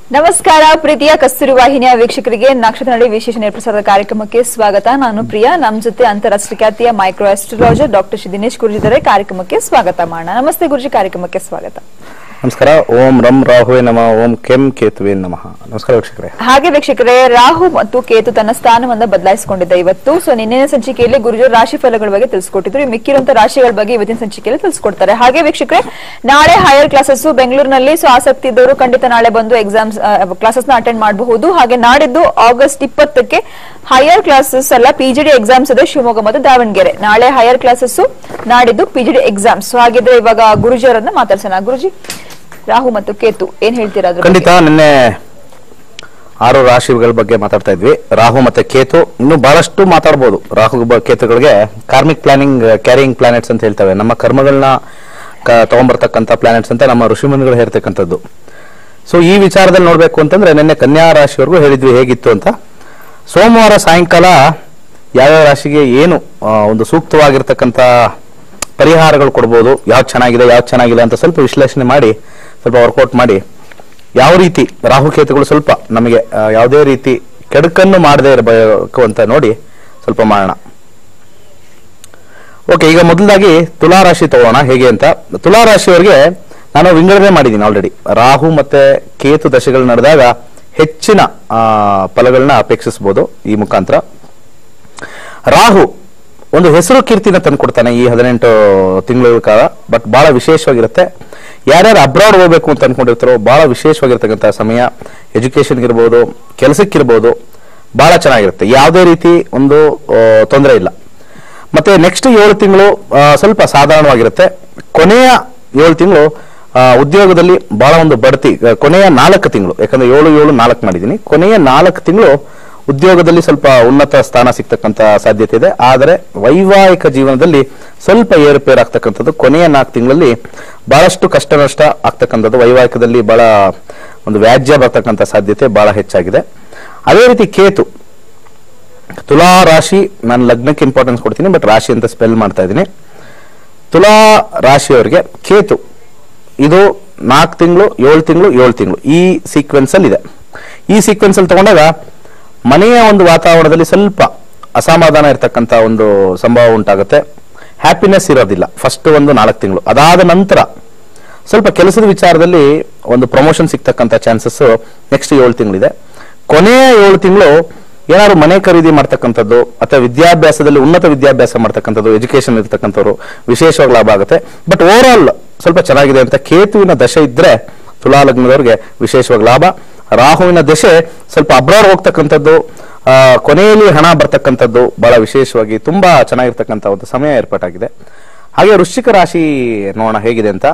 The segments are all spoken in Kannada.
ನಮಸ್ಕಾರ ಪ್ರೀತಿಯ ಕಸ್ತೂರಿ ವಾಹಿನಿಯ ವೀಕ್ಷಕರಿಗೆ ನಕ್ಷತ್ರ ನಡಿ ವಿಶೇಷ ನೇರಪ್ರಸಾರದ ಕಾರ್ಯಕ್ರಮಕ್ಕೆ ಸ್ವಾಗತ ನಾನು ಪ್ರಿಯಾ ನಮ್ಮ ಜೊತೆ ಅಂತಾರಾಷ್ಟ್ರೀಯ ಖ್ಯಾತಿಯ micro astrologer doctor Shri Dinesh Guruji ಇದ್ದಾರೆ ಕಾರ್ಯಕ್ರಮಕ್ಕೆ ಸ್ವಾಗತ ಮಾಡೋಣ ನಮಸ್ತೆ ಗುರುಜಿ ಕಾರ್ಯಕ್ರಮಕ್ಕೆ ಸ್ವಾಗತ ನಮಸ್ಕಾರ ಓಂ ರಂ ರಾಹುವೇ ನಮ ಓಂ ಕೆಂ ಕೇತುವೆ ನಮಃ ನಮಸ್ಕಾರ ವೀಕ್ಷಕರೇ ಹಾಗೆ ವೀಕ್ಷಕರೇ ರಾಹು ಮತ್ತು ಕೇತು ತನ್ನ ಸ್ಥಾನವನ್ನ ಬದಲಾಯಿಸಿಕೊಂಡಿದ್ದ ಇವತ್ತು ಸೊ ನಿನ್ನೆ ಸಂಚಿಕೆಯಲ್ಲಿ ಗುರುಜು ರಾಶಿ ಫಲಗಳ ಬಗ್ಗೆ ತಿಳಿಸ್ಕೊಟ್ಟಿದ್ರು ಈ ಮಿಕ್ಕಿರುವಂತ ರಾಶಿಗಳ ಬಗ್ಗೆ ಇವತ್ತಿನ ಸಂಚಿಕೆಯಲ್ಲಿ ತಿಳಿಸ್ಕೊಡ್ತಾರೆ ಹಾಗೆ ವೀಕ್ಷಕರೇ ನಾಳೆ ಹೈಯರ್ ಕ್ಲಾಸಸ್ ಬೆಂಗಳೂರಿನಲ್ಲಿ ಸೊ ಆಸಕ್ತಿ ಇದ್ದವರು ಖಂಡಿತ ನಾಳೆ ಬಂದು ಎಕ್ಸಾಮ್ಸ್ ಕ್ಲಾಸಸ್ ನ ಅಟೆಂಡ್ ಮಾಡಬಹುದು ಹಾಗೆ ನಾಡಿದ್ದು ಆಗಸ್ಟ್ ಇಪ್ಪತ್ತಕ್ಕೆ ಹೈಯರ್ ಕ್ಲಾಸಸ್ ಅಲ್ಲ ಪಿಜಿಡಿ ಎಕ್ಸಾಮ್ಸ್ ಇದೆ ಶಿವಮೊಗ್ಗ ಮತ್ತು ದಾವಣಗೆರೆ ನಾಳೆ ಹೈಯರ್ ಕ್ಲಾಸಸ್ ನಾಡಿದ್ದು ಪಿಜಿಡಿ ಎಕ್ಸಾಮ್ಸ್ ಹಾಗಿದ್ರೆ ಇವಾಗ ಗುರುಜಿ ಅವರನ್ನ ಮಾತಾಡ್ಸೋಣ ಗುರುಜಿ ರಾಹು ಮತ್ತು ಕೇತು ಏನ್ ಹೇಳ್ತೀರಾ ಅದ್ರ ಬಗ್ಗೆ? ಖಂಡಿತ ನಿನ್ನೆ ಆರು ರಾಶಿಗಳ ಬಗ್ಗೆ ಮಾತಾಡ್ತಾ ಇದ್ವಿ ರಾಹು ಮತ್ತೆ ಕೇತು ಇನ್ನು ಬಹಳಷ್ಟು ಮಾತಾಡ್ಬೋದು ರಾಹು ಬ- ಕೇತುಗಳಿಗೆ ಕಾರ್ಮಿಕ್ ಪ್ಲಾನಿಂಗ್ ಕ್ಯಾರಿಯಿಂಗ್ ಪ್ಲಾನೆಟ್ಸ್ ಅಂತ ಹೇಳ್ತವೆ ನಮ್ಮ ಕರ್ಮಗಳನ್ನ ಕ- ತಗೊಂಬರ್ತಕ್ಕಂಥ ಪ್ಲಾನೆಟ್ಸ್ ಅಂತ ನಮ್ಮ ಋಷಿಮುನಿಗಳು ಹೇಳ್ತಕ್ಕಂಥದ್ದು ಸೊ ಈ ವಿಚಾರದಲ್ಲಿ ನೋಡ್ಬೇಕು ಅಂತಂದ್ರೆ ನಿನ್ನೆ ಕನ್ಯಾ ರಾಶಿವರೆಗೂ ಹೇಳಿದ್ವಿ ಹೇಗಿತ್ತು ಅಂತ ಸೋಮವಾರ ಸಾಯಂಕಾಲ ಯಾವ್ಯಾವ ರಾಶಿಗೆ ಏನು ಆ, ಒಂದು ಸೂಕ್ತವಾಗಿರ್ತಕ್ಕಂಥ ಪರಿಹಾರಗಳು ಕೊಡ್ಬೋದು ಯಾವ್ದು ಚೆನ್ನಾಗಿದೆ ಯಾವ್ದು ಚೆನ್ನಾಗಿಲ್ಲ ಅಂತ ಸ್ವಲ್ಪ ವಿಶ್ಲೇಷಣೆ ಮಾಡಿ ಸ್ವಲ್ಪ ವರ್ಕೌಟ್ ಮಾಡಿ ಯಾವ ರೀತಿ ರಾಹುಕೇತುಗಳು ಸ್ವಲ್ಪ ನಮಗೆ ಆ, ಯಾವುದೇ ರೀತಿ ಕೆಡುಕನ್ನು ಮಾಡದೇ ಇರಬೇಕು ಅಂತ ನೋಡಿ ಸ್ವಲ್ಪ ಮಾಡೋಣ ಓಕೆ ಈಗ ಮೊದಲಾಗಿ ತುಲಾ ರಾಶಿ ತಗೋಣ ಹೇಗೆ ಅಂತ ತುಲಾ ರಾಶಿಯವರಿಗೆ ನಾನು ವಿಂಗಡಣೆ ಮಾಡಿದ್ದೀನಿ ಆಲ್ರೆಡಿ ರಾಹು ಮತ್ತೆ ಕೇತು ದಶೆಗಳು ನಡೆದಾಗ ಹೆಚ್ಚಿನ ಆ, ಫಲಗಳನ್ನ ಅಪೇಕ್ಷಿಸಬಹುದು ಈ ಮುಖಾಂತರ ರಾಹು ಒಂದು ಹೆಸರು ಕೀರ್ತಿನ ತಂದ್ಕೊಡ್ತಾನೆ ಈ ಹದಿನೆಂಟು ತಿಂಗಳ ಕಾಲ ಬಟ್ ಬಹಳ ವಿಶೇಷವಾಗಿರುತ್ತೆ ಯಾರ್ಯಾರು ಅಬ್ರಾಡ್ ಹೋಗ್ಬೇಕು ಅಂತ ಅನ್ಕೊಂಡಿರ್ತಾರೋ ಬಹಳ ವಿಶೇಷವಾಗಿರ್ತಕ್ಕಂಥ ಸಮಯ ಎಜುಕೇಶನ್ ಇರ್ಬೋದು ಕೆಲಸಕ್ಕಿರ್ಬೋದು ಬಹಳ ಚೆನ್ನಾಗಿರುತ್ತೆ ಯಾವುದೇ ರೀತಿ ಒಂದು ತೊಂದರೆ ಇಲ್ಲ ಮತ್ತೆ ನೆಕ್ಸ್ಟ್ ಏಳು ತಿಂಗಳು ಆ, ಸ್ವಲ್ಪ ಸಾಧಾರಣವಾಗಿರುತ್ತೆ ಕೊನೆಯ ಏಳು ತಿಂಗಳು ಆ, ಉದ್ಯೋಗದಲ್ಲಿ ಬಹಳ ಒಂದು ಬಡ್ತಿ ಆ, ಕೊನೆಯ ನಾಲ್ಕು ತಿಂಗಳು ಯಾಕಂದ್ರೆ ಏಳು ಏಳು ನಾಲ್ಕು ಮಾಡಿದ್ದೀನಿ ಕೊನೆಯ ನಾಲ್ಕು ತಿಂಗಳು ಉದ್ಯೋಗದಲ್ಲಿ ಸ್ವಲ್ಪ ಉನ್ನತ ಸ್ಥಾನ ಸಿಗ್ತಕ್ಕಂತ ಸಾಧ್ಯತೆ ಇದೆ ಆದರೆ ವೈವಾಹಿಕ ಜೀವನದಲ್ಲಿ ಸ್ವಲ್ಪ ಏರುಪೇರು ಆಗ್ತಕ್ಕಂಥದ್ದು ಕೊನೆಯ ನಾಲ್ಕು ತಿಂಗಳಲ್ಲಿ ಬಹಳಷ್ಟು ಕಷ್ಟ ನಷ್ಟ ಆಗ್ತಕ್ಕಂಥದ್ದು ವೈವಾಹಿಕದಲ್ಲಿ ಬಹಳ ಒಂದು ವ್ಯಾಜ್ಯ ಬರ್ತಕ್ಕಂಥ ಸಾಧ್ಯತೆ ಬಹಳ ಹೆಚ್ಚಾಗಿದೆ ಅದೇ ರೀತಿ ಕೇತು ತುಲಾ ರಾಶಿ ನಾನು ಲಗ್ನಕ್ಕೆ ಇಂಪಾರ್ಟೆನ್ಸ್ ಕೊಡ್ತೀನಿ ಬಟ್ ರಾಶಿ ಅಂತ ಸ್ಪೆಲ್ ಮಾಡ್ತಾ ಇದ್ದೀನಿ ತುಲಾ ರಾಶಿಯವರಿಗೆ ಕೇತು ಇದು ನಾಲ್ಕು ತಿಂಗಳು ಏಳು ತಿಂಗಳು ಏಳು ತಿಂಗಳು ಈ ಸೀಕ್ವೆನ್ಸ್ ಅಲ್ಲಿ ಇದೆ ಈ ಸೀಕ್ವೆನ್ಸ್ ಅಲ್ಲಿ ತಗೊಂಡಾಗ ಮನೆಯ ಒಂದು ವಾತಾವರಣದಲ್ಲಿ ಸ್ವಲ್ಪ ಅಸಮಾಧಾನ ಇರತಕ್ಕಂತ ಒಂದು ಸಂಭವ ಉಂಟಾಗುತ್ತೆ ಹ್ಯಾಪಿನೆಸ್ ಇರೋದಿಲ್ಲ ಫಸ್ಟ್ ಒಂದು ನಾಲ್ಕು ತಿಂಗಳು ಅದಾದ ನಂತರ ಸ್ವಲ್ಪ ಕೆಲಸದ ವಿಚಾರದಲ್ಲಿ ಒಂದು ಪ್ರಮೋಷನ್ ಸಿಗ್ತಕ್ಕಂಥ ಚಾನ್ಸಸ್ ನೆಕ್ಸ್ಟ್ ಏಳು ತಿಂಗಳಿದೆ ಕೊನೆಯ ಏಳು ತಿಂಗಳು ಏನಾದ್ರು ಮನೆ ಖರೀದಿ ಮಾಡ್ತಕ್ಕಂಥದ್ದು ಅಥವಾ ವಿದ್ಯಾಭ್ಯಾಸದಲ್ಲಿ ಉನ್ನತ ವಿದ್ಯಾಭ್ಯಾಸ ಮಾಡ್ತಕ್ಕಂಥದ್ದು ಎಜುಕೇಶನ್ ಇರ್ತಕ್ಕಂಥವ್ರು ವಿಶೇಷವಾಗಿ ಲಾಭ ಆಗುತ್ತೆ ಬಟ್ ಓವರ್ ಆಲ್ ಸ್ವಲ್ಪ ಚೆನ್ನಾಗಿದೆ ಅಂತ ಕೇತುವಿನ ದಶೆ ಇದ್ರೆ ತುಲಾ ಲಗ್ನದವ್ರಿಗೆ ವಿಶೇಷವಾಗಿ ಲಾಭ ರಾಹುವಿನ ದಶೆ ಸ್ವಲ್ಪ ಅಬ್ರಾಡ್ ಹೋಗ್ತಕ್ಕಂಥದ್ದು ಆ, ಕೊನೆಯಲ್ಲಿ ಹಣ ಬರ್ತಕ್ಕಂಥದ್ದು ಬಹಳ ವಿಶೇಷವಾಗಿ ತುಂಬಾ ಚೆನ್ನಾಗಿರ್ತಕ್ಕಂಥ ಒಂದು ಸಮಯ ಏರ್ಪಾಟಾಗಿದೆ ಹಾಗೆ ವೃಶ್ಚಿಕ ರಾಶಿ ನೋಡೋಣ ಹೇಗಿದೆ ಅಂತ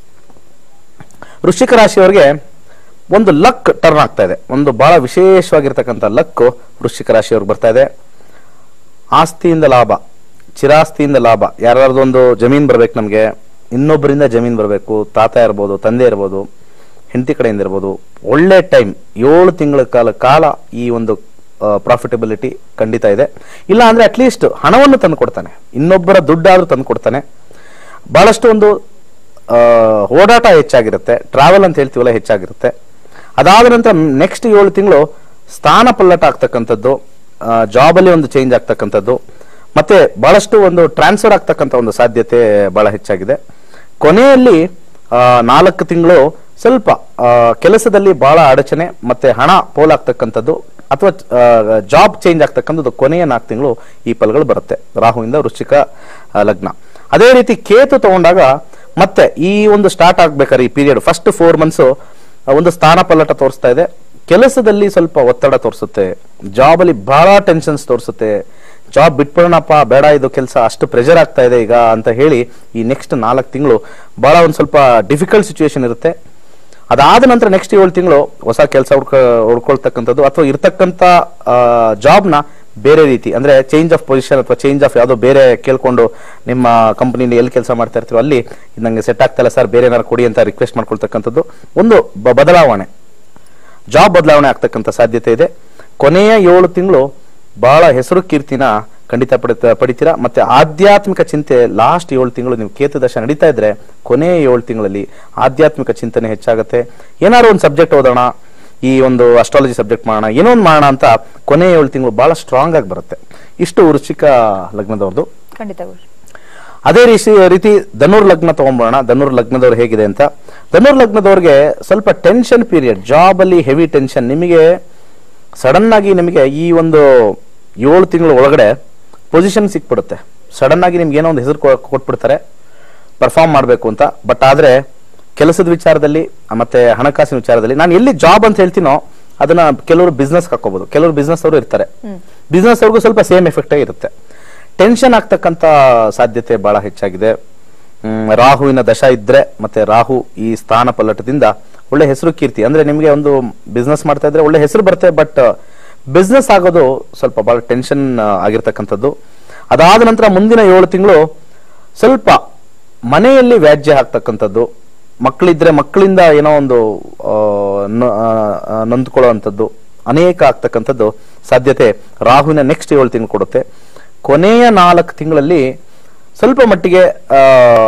ವೃಶ್ಚಿಕ ರಾಶಿಯವರಿಗೆ ಒಂದು ಲಕ್ ಟರ್ನ್ ಆಗ್ತಾ ಇದೆ ಒಂದು ಬಹಳ ವಿಶೇಷವಾಗಿರ್ತಕ್ಕಂಥ ಲಕ್ ವೃಶ್ಚಿಕ ರಾಶಿಯವ್ರಿಗೆ ಬರ್ತಾ ಇದೆ ಆಸ್ತಿಯಿಂದ ಲಾಭ ಚಿರಾಸ್ತಿಯಿಂದ ಲಾಭ ಯಾರ್ಯಾರ್ದು ಒಂದು ಜಮೀನ್ ಬರ್ಬೇಕು ನಮಗೆ ಇನ್ನೊಬ್ಬರಿಂದ ಜಮೀನ್ ಬರಬೇಕು ತಾತ ಇರ್ಬೋದು ತಂದೆ ಇರ್ಬೋದು ಹೆಂಡತಿ ಕಡೆಯಿಂದ ಇರ್ಬೋದು ಒಳ್ಳೆ ಟೈಮ್ ಏಳು ತಿಂಗಳ ಕಾಲ ಕಾಲ ಈ ಒಂದು ಪ್ರಾಫಿಟಬಿಲಿಟಿ ಖಂಡಿತ ಇದೆ ಇಲ್ಲ ಅಂದ್ರೆ ಅಟ್ಲೀಸ್ಟ್ ಹಣವನ್ನು ತಂದು ಕೊಡ್ತಾನೆ ಇನ್ನೊಬ್ಬರ ದುಡ್ಡಾದ್ರೂ ತಂದು ಕೊಡ್ತಾನೆ ಬಹಳಷ್ಟು ಒಂದು ಆ, ಓಡಾಟ ಹೆಚ್ಚಾಗಿರುತ್ತೆ ಟ್ರಾವೆಲ್ ಅಂತ ಹೇಳ್ತೀವಲ್ಲ ಹೆಚ್ಚಾಗಿರುತ್ತೆ ಅದಾದ ನಂತರ ನೆಕ್ಸ್ಟ್ ಏಳು ತಿಂಗಳು ಸ್ಥಾನ ಪಲ್ಲಟ ಆಗ್ತಕ್ಕಂಥದ್ದು ಜಾಬಲ್ಲಿ ಒಂದು ಚೇಂಜ್ ಆಗ್ತಕ್ಕಂಥದ್ದು ಮತ್ತೆ ಬಹಳಷ್ಟು ಒಂದು ಟ್ರಾನ್ಸ್ಫರ್ ಆಗ್ತಕ್ಕಂಥ ಒಂದು ಸಾಧ್ಯತೆ ಬಹಳ ಹೆಚ್ಚಾಗಿದೆ ಕೊನೆಯಲ್ಲಿ ಆ, ನಾಲ್ಕು ತಿಂಗಳು ಸ್ವಲ್ಪ ಆ, ಕೆಲಸದಲ್ಲಿ ಬಹಳ ಅಡಚಣೆ ಮತ್ತೆ ಹಣ ಪೋಲಾಗ್ತಕ್ಕಂಥದ್ದು ಅಥವಾ ಜಾಬ್ ಚೇಂಜ್ ಆಗ್ತಕ್ಕಂಥದ್ದು ಕೊನೆಯ ನಾಲ್ಕು ತಿಂಗಳು ಈ ಫಲಗಳು ಬರುತ್ತೆ ರಾಹುವಿಂದ ವೃಶ್ಚಿಕ ಆ, ಲಗ್ನ ಅದೇ ರೀತಿ ಕೇತು ತಗೊಂಡಾಗ ಮತ್ತೆ ಈ ಒಂದು ಸ್ಟಾರ್ಟ್ ಆಗ್ಬೇಕಾದ್ರೆ ಈ ಪೀರಿಯಡ್ ಫಸ್ಟ್ ಫೋರ್ ಮಂತ್ಸ್ ಒಂದು ಸ್ಥಾನ ಪಲ್ಲಟ ತೋರಿಸ್ತಾ ಇದೆ ಕೆಲಸದಲ್ಲಿ ಸ್ವಲ್ಪ ಒತ್ತಡ ತೋರಿಸುತ್ತೆ ಜಾಬ್ ಅಲ್ಲಿ ಬಹಳ ಟೆನ್ಷನ್ಸ್ ತೋರಿಸುತ್ತೆ ಜಾಬ್ ಬಿಟ್ಬಿಡೋಣಪ್ಪ ಬೇಡ ಇದು ಕೆಲಸ ಅಷ್ಟು ಪ್ರೆಷರ್ ಆಗ್ತಾ ಇದೆ ಈಗ ಅಂತ ಹೇಳಿ ಈ ನೆಕ್ಸ್ಟ್ ನಾಲ್ಕು ತಿಂಗಳು ಬಹಳ ಒಂದು ಸ್ವಲ್ಪ ಡಿಫಿಕಲ್ಟ್ ಸಿಚುವೇಶನ್ ಇರುತ್ತೆ ಅದಾದ ನಂತರ ನೆಕ್ಸ್ಟ್ ಏಳು ತಿಂಗಳು ಹೊಸ ಕೆಲಸ ಹುಡ್ಕ ಹುಡ್ಕೊಳ್ತಕ್ಕಂಥದ್ದು ಅಥವಾ ಇರ್ತಕ್ಕಂಥ ಜಾಬ್ನ ಬೇರೆ ರೀತಿ ಅಂದ್ರೆ ಚೇಂಜ್ ಆಫ್ ಪೊಸಿಷನ್ ಅಥವಾ ಚೇಂಜ್ ಆಫ್ ಯಾವುದೋ ಬೇರೆ ಕೇಳ್ಕೊಂಡು ನಿಮ್ಮ ಕಂಪನಿಲಿ ಎಲ್ಲಿ ಕೆಲಸ ಮಾಡ್ತಾ ಇರ್ತೀರೋ ಅಲ್ಲಿ ಇದು ನಂಗೆ ಸೆಟ್ ಆಗ್ತಾ ಇಲ್ಲ ಸರ್ ಬೇರೆ ಏನಾರು ಕೊಡಿ ಅಂತ ರಿಕ್ವೆಸ್ಟ್ ಮಾಡ್ಕೊಳ್ತಕ್ಕಂಥದ್ದು ಒಂದು ಬ- ಬದಲಾವಣೆ ಜಾಬ್ ಬದಲಾವಣೆ ಆಗ್ತಕ್ಕಂಥ ಸಾಧ್ಯತೆ ಇದೆ ಕೊನೆಯ ಏಳು ತಿಂಗಳು ಬಹಳ ಹೆಸರು ಕೀರ್ತಿನ ಖಂಡಿತ ಪಡಿತ ಪಡಿತೀರಾ ಮತ್ತೆ ಆಧ್ಯಾತ್ಮಿಕ ಚಿಂತೆ ಲಾಸ್ಟ್ ಏಳು ತಿಂಗಳು ನೀವು ಕೇತು ದಶ ನಡೀತಾ ಇದ್ರೆ ಕೊನೆಯ ಏಳು ತಿಂಗಳಲ್ಲಿ ಆಧ್ಯಾತ್ಮಿಕ ಚಿಂತನೆ ಹೆಚ್ಚಾಗುತ್ತೆ ಏನಾದ್ರು ಒಂದು ಸಬ್ಜೆಕ್ಟ್ ಓದೋಣ ಈ ಒಂದು ಅಸ್ಟ್ರಾಲಜಿ ಸಬ್ಜೆಕ್ಟ್ ಮಾಡೋಣ ಏನೋ ಒಂದು ಮಾಡೋಣ ಅಂತ ಕೊನೆ ಏಳು ತಿಂಗಳು ಬಹಳ ಸ್ಟ್ರಾಂಗ್ ಆಗಿ ಬರುತ್ತೆ ಇಷ್ಟು ವೃಶ್ಚಿಕ ಲಗ್ನದವ್ರದ್ದು ಖಂಡಿತ ಗುರುಜಿ ಅದೇ ರೀತಿ ರೀತಿ ಧನುರ್ ಲಗ್ನ ತಗೊಂಬೋಣ ಧನುರ್ ಲಗ್ನದವ್ರು ಹೇಗಿದೆ ಅಂತ ಧನುರ್ ಲಗ್ನದವ್ರಿಗೆ ಸ್ವಲ್ಪ ಟೆನ್ಷನ್ ಪೀರಿಯಡ್ ಜಾಬ್ ಅಲ್ಲಿ ಹೆವಿ ಟೆನ್ಷನ್ ನಿಮಗೆ ಸಡನ್ ಆಗಿ ನಿಮಗೆ ಈ ಒಂದು ಏಳು ತಿಂಗಳ ಒಳಗಡೆ ಪೊಸಿಷನ್ ಸಿಕ್ಬಿಡುತ್ತೆ ಸಡನ್ ಆಗಿ ನಿಮ್ಗೆ ಏನೋ ಒಂದು ಹೆಸರು ಕೊಟ್ಬಿಡ್ತಾರೆ ಪರ್ಫಾರ್ಮ್ ಮಾಡಬೇಕು ಅಂತ ಬಟ್ ಆದ್ರೆ ಕೆಲಸದ ವಿಚಾರದಲ್ಲಿ ಮತ್ತೆ ಹಣಕಾಸಿನ ವಿಚಾರದಲ್ಲಿ ನಾನು ಎಲ್ಲಿ ಜಾಬ್ ಅಂತ ಹೇಳ್ತೀನೋ ಅದನ್ನ ಕೆಲವರು ಬಿಸ್ನೆಸ್ ಹಾಕೋಬಹುದು ಕೆಲವರು ಬಿಸ್ನೆಸ್ ಅವರು ಇರ್ತಾರೆ ಬಿಸ್ನೆಸ್ ಅವ್ರಿಗೂ ಸ್ವಲ್ಪ ಸೇಮ್ ಎಫೆಕ್ಟ್ ಇರುತ್ತೆ ಟೆನ್ಷನ್ ಆಗ್ತಕ್ಕಂತ ಸಾಧ್ಯತೆ ಬಹಳ ಹೆಚ್ಚಾಗಿದೆ ಹ್ಮ್, ರಾಹುವಿನ ದಶ ಇದ್ರೆ ಮತ್ತೆ ರಾಹು ಈ ಸ್ಥಾನ ಪಲ್ಲಟದಿಂದ ಒಳ್ಳೆ ಹೆಸರು ಕೀರ್ತಿ ಅಂದ್ರೆ ನಿಮಗೆ ಒಂದು ಬಿಸ್ನೆಸ್ ಮಾಡ್ತಾ ಇದ್ರೆ ಒಳ್ಳೆ ಹೆಸರು ಬರುತ್ತೆ ಬಟ್ ಬಿಸ್ನೆಸ್ ಆಗೋದು ಸ್ವಲ್ಪ ಬಹಳ ಟೆನ್ಷನ್ ಆಗಿರ್ತಕ್ಕಂಥದ್ದು ಅದಾದ ನಂತರ ಮುಂದಿನ ಏಳು ತಿಂಗಳು ಸ್ವಲ್ಪ ಮನೆಯಲ್ಲಿ ವ್ಯಾಜ್ಯ ಆಗ್ತಕ್ಕಂಥದ್ದು ಮಕ್ಕಳಿದ್ರೆ ಮಕ್ಕಳಿಂದ ಏನೋ ಒಂದು ಆ, ನ- ಆ, ನೊಂದ್ಕೊಳ್ಳುವಂಥದ್ದು ಅನೇಕ ಆಗ್ತಕ್ಕಂಥದ್ದು ಸಾಧ್ಯತೆ ರಾಹುವಿನ ನೆಕ್ಸ್ಟ್ ಏಳು ತಿಂಗಳು ಕೊಡುತ್ತೆ ಕೊನೆಯ ನಾಲ್ಕು ತಿಂಗಳಲ್ಲಿ ಸ್ವಲ್ಪ ಮಟ್ಟಿಗೆ ಆ,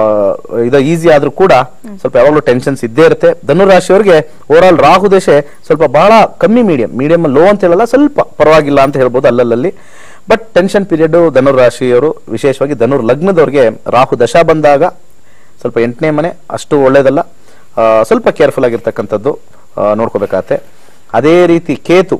ಇದು ಈಸಿ ಆದ್ರೂ ಕೂಡ ಸ್ವಲ್ಪ ಯಾವಾಗಲೂ ಟೆನ್ಷನ್ಸ್ ಇದ್ದೇ ಇರುತ್ತೆ ಧನುರಾಶಿಯವರಿಗೆ ಓವರ್ ಆಲ್ ರಾಹು ದೇಶ ಸ್ವಲ್ಪ ಬಹಳ ಕಮ್ಮಿ ಮೀಡಿಯಂ ಮೀಡಿಯಂ ಲೋ ಅಂತ ಹೇಳಲ್ಲ ಸ್ವಲ್ಪ ಪರವಾಗಿಲ್ಲ ಅಂತ ಹೇಳ್ಬೋದು ಅಲ್ಲಲ್ಲಿ ಬಟ್ ಟೆನ್ಷನ್ ಪೀರಿಯಡ್ ಧನುರಾಶಿಯವರು ವಿಶೇಷವಾಗಿ ಧನುರ್ ಲಗ್ನದವ್ರಿಗೆ ರಾಹು ದಶ ಬಂದಾಗ ಸ್ವಲ್ಪ ಎಂಟನೇ ಮನೆ ಅಷ್ಟು ಒಳ್ಳೇದಲ್ಲ ಆ, ಸ್ವಲ್ಪ ಕೇರ್ಫುಲ್ ಆಗಿರ್ತಕ್ಕಂಥದ್ದು ಆ, ನೋಡ್ಕೋಬೇಕಾಗತ್ತೆ ಅದೇ ರೀತಿ ಕೇತು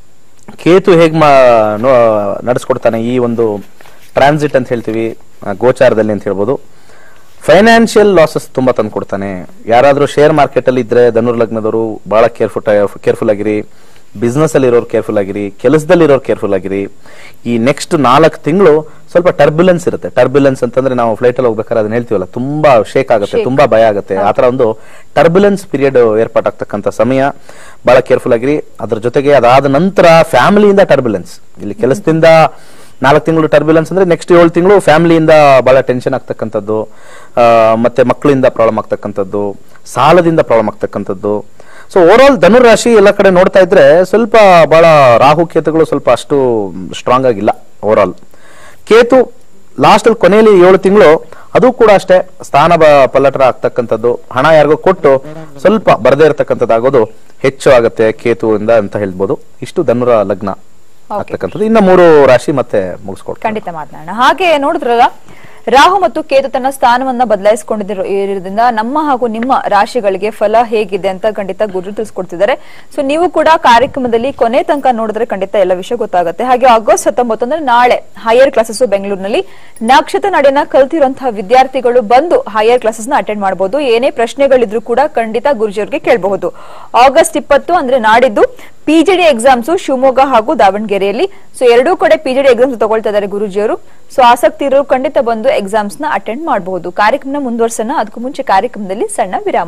ಕೇತು ಹೇಗೆ ನಡೆಸ್ಕೊಡ್ತಾನೆ ಈ ಒಂದು ಟ್ರಾನ್ಸಿಟ್ ಅಂತ ಹೇಳ್ತೀವಿ ಆ, ಗೋಚಾರದಲ್ಲಿ ಅಂತ ಹೇಳ್ಬೋದು ಫೈನಾನ್ಷಿಯಲ್ ಲಾಸಸ್ ತುಂಬಾ ತಂದು ಕೊಡ್ತಾನೆ ಯಾರಾದ್ರೂ ಶೇರ್ ಮಾರ್ಕೆಟ್ ಅಲ್ಲಿ ಇದ್ರೆ ಧನುರ್ ಲಗ್ನದವರು ಬಹಳ ಕೇರ್ಫುಲ್ ಕೇರ್ಫುಲ್ ಆಗಿರಿ ಬಿಸ್ನೆಸ್ ಅಲ್ಲಿ ಇರೋರು ಕೇರ್ಫುಲ್ ಆಗಿರಿ ಕೆಲಸದಲ್ಲಿ ಇರೋರು ಕೇರ್ಫುಲ್ ಆಗಿರಿ ಈ ನೆಕ್ಸ್ಟ್ ನಾಲ್ಕು ತಿಂಗಳು ಸ್ವಲ್ಪ ಟರ್ಬ್ಯುಲೆನ್ಸ್ ಇರುತ್ತೆ ಟರ್ಬ್ಯುಲೆನ್ಸ್ ಅಂತಂದ್ರೆ ನಾವು ಫ್ಲೈಟ್ ಅಲ್ಲಿ ಹೋಗ್ಬೇಕಾದ್ರೆ ಅದನ್ನ ಹೇಳ್ತೀವಲ್ಲ ತುಂಬಾ ಶೇಕ್ ಆಗುತ್ತೆ ತುಂಬಾ ಭಯ ಆಗುತ್ತೆ ಆತರ ಒಂದು ಟರ್ಬ್ಯುಲೆನ್ಸ್ ಪೀರಿಯಡ್ ಏರ್ಪಾಟಾಗ್ತಕ್ಕಂಥ ಸಮಯ ಬಹಳ ಕೇರ್ಫುಲ್ ಆಗಿರಿ ಅದ್ರ ಜೊತೆಗೆ ಅದಾದ ನಂತರ ಫ್ಯಾಮಿಲಿಯಿಂದ ಟರ್ಬ್ಯುಲೆನ್ಸ್ ಇಲ್ಲಿ ಕೆಲಸದಿಂದ ನಾಲ್ಕು ತಿಂಗಳು ಟರ್ಬ್ಯುಲೆನ್ಸ್ ಅಂದ್ರೆ ನೆಕ್ಸ್ಟ್ ಏಳು ತಿಂಗಳು ಫ್ಯಾಮಿಲಿಯಿಂದ ಬಹಳ ಟೆನ್ಷನ್ ಆಗ್ತಕ್ಕಂಥದ್ದು ಆ, ಮತ್ತೆ ಮಕ್ಕಳಿಂದ ಪ್ರಾಬ್ಲಮ್ ಆಗ್ತಕ್ಕಂಥದ್ದು ಸಾಲದಿಂದ ಪ್ರಾಬ್ಲಮ್ ಆಗ್ತಕ್ಕಂಥದ್ದು ಸೊ ಓವರ್ ಆಲ್ ಧನುರಾಶಿ ಎಲ್ಲ ಕಡೆ ನೋಡ್ತಾ ಇದ್ರೆ ಸ್ವಲ್ಪ ಬಹಳ ರಾಹು ಕೇತುಗಳು ಸ್ವಲ್ಪ ಅಷ್ಟು ಸ್ಟ್ರಾಂಗ್ ಆಗಿಲ್ಲ ಓವರ್ ಆಲ್ ಕೇತು ಲಾಸ್ಟ್ ಅಲ್ಲಿ ಕೊನೆಯಲ್ಲಿ ಏಳು ತಿಂಗಳು ಅದು ಕೂಡ ಅಷ್ಟೇ ಸ್ಥಾನ ಬ- ಪಲ್ಲಟರ ಆಗ್ತಕ್ಕಂಥದ್ದು ಹಣ ಯಾರಿಗೋ ಕೊಟ್ಟು ಸ್ವಲ್ಪ ಬರದೇ ಇರತಕ್ಕಂಥದ್ದು ಆಗೋದು ಹೆಚ್ಚು ಆಗತ್ತೆ ಕೇತುವಿಂದ ಅಂತ ಹೇಳ್ಬೋದು ಇಷ್ಟು ಧನುರ ಲಗ್ನ ಆಗ್ತಕ್ಕಂಥದ್ದು ಇನ್ನ ಮೂರು ರಾಶಿ ಮತ್ತೆ ಮುಗಿಸ್ಕೊಡ್ತಾರೆ ಖಂಡಿತ ಮಾತನಾಡೋಣ ಹಾಗೆ ನೋಡಿದ್ರಲ್ಲ ರಾಹು ಮತ್ತು ಕೇತು ತನ್ನ ಸ್ಥಾನವನ್ನ ಬದಲಾಯಿಸಿಕೊಂಡಿರೋದ್ರಿಂದ ನಮ್ಮ ಹಾಗೂ ನಿಮ್ಮ ರಾಶಿಗಳಿಗೆ ಫಲ ಹೇಗಿದೆ ಅಂತ ಖಂಡಿತ ಗುರು ತಿಳಿಸ್ಕೊಡ್ತಿದ್ದಾರೆ ಸೊ ನೀವು ಕೂಡ ಕಾರ್ಯಕ್ರಮದಲ್ಲಿ ಕೊನೆ ತನಕ ನೋಡಿದ್ರೆ ಖಂಡಿತ ಎಲ್ಲ ವಿಷಯ ಗೊತ್ತಾಗುತ್ತೆ ಹಾಗೆ ಆಗಸ್ಟ್ ಹತ್ತೊಂಬತ್ತು ಅಂದ್ರೆ ನಾಳೆ ಹೈಯರ್ ಕ್ಲಾಸಸ್ ಬೆಂಗಳೂರಿನಲ್ಲಿ ನಕ್ಷತ್ರ ನಡೆಯನ್ನ ಕಲ್ತಿರುವಂತಹ ವಿದ್ಯಾರ್ಥಿಗಳು ಬಂದು ಹೈಯರ್ ಕ್ಲಾಸಸ್ ನ ಅಟೆಂಡ್ ಮಾಡಬಹುದು ಏನೇ ಪ್ರಶ್ನೆಗಳಿದ್ರು ಕೂಡ ಖಂಡಿತ ಗುರುಜಿಯವರಿಗೆ ಕೇಳಬಹುದು ಆಗಸ್ಟ್ ಇಪ್ಪತ್ತು ಅಂದ್ರೆ ನಾಡಿದ್ದು ಪಿಜಿಡಿ ಎಕ್ಸಾಮ್ಸ್ ಶಿವಮೊಗ್ಗ ಹಾಗೂ ದಾವಣಗೆರೆಯಲ್ಲಿ ಸೊ ಎರಡೂ ಕಡೆ ಪಿಜಿಡಿ ಎಕ್ಸಾಮ್ಸ್ ತಗೊಳ್ತಾ ಇದ್ದಾರೆ ಗುರುಜಿಯವರು ಸೊ ಆಸಕ್ತಿ ಇರೋರು ಖಂಡಿತ ಬಂದು ಎಕ್ಸಾಮ್ಸ್ ನ ಅಟೆಂಡ್ ಮಾಡಬಹುದು ಕಾರ್ಯಕ್ರಮ ಮುಂದುವರ್ಸೋಣ ಅದಕ್ಕೂ ಮುಂಚೆ ಕಾರ್ಯಕ್ರಮದಲ್ಲಿ ಸಣ್ಣ ವಿರಾಮ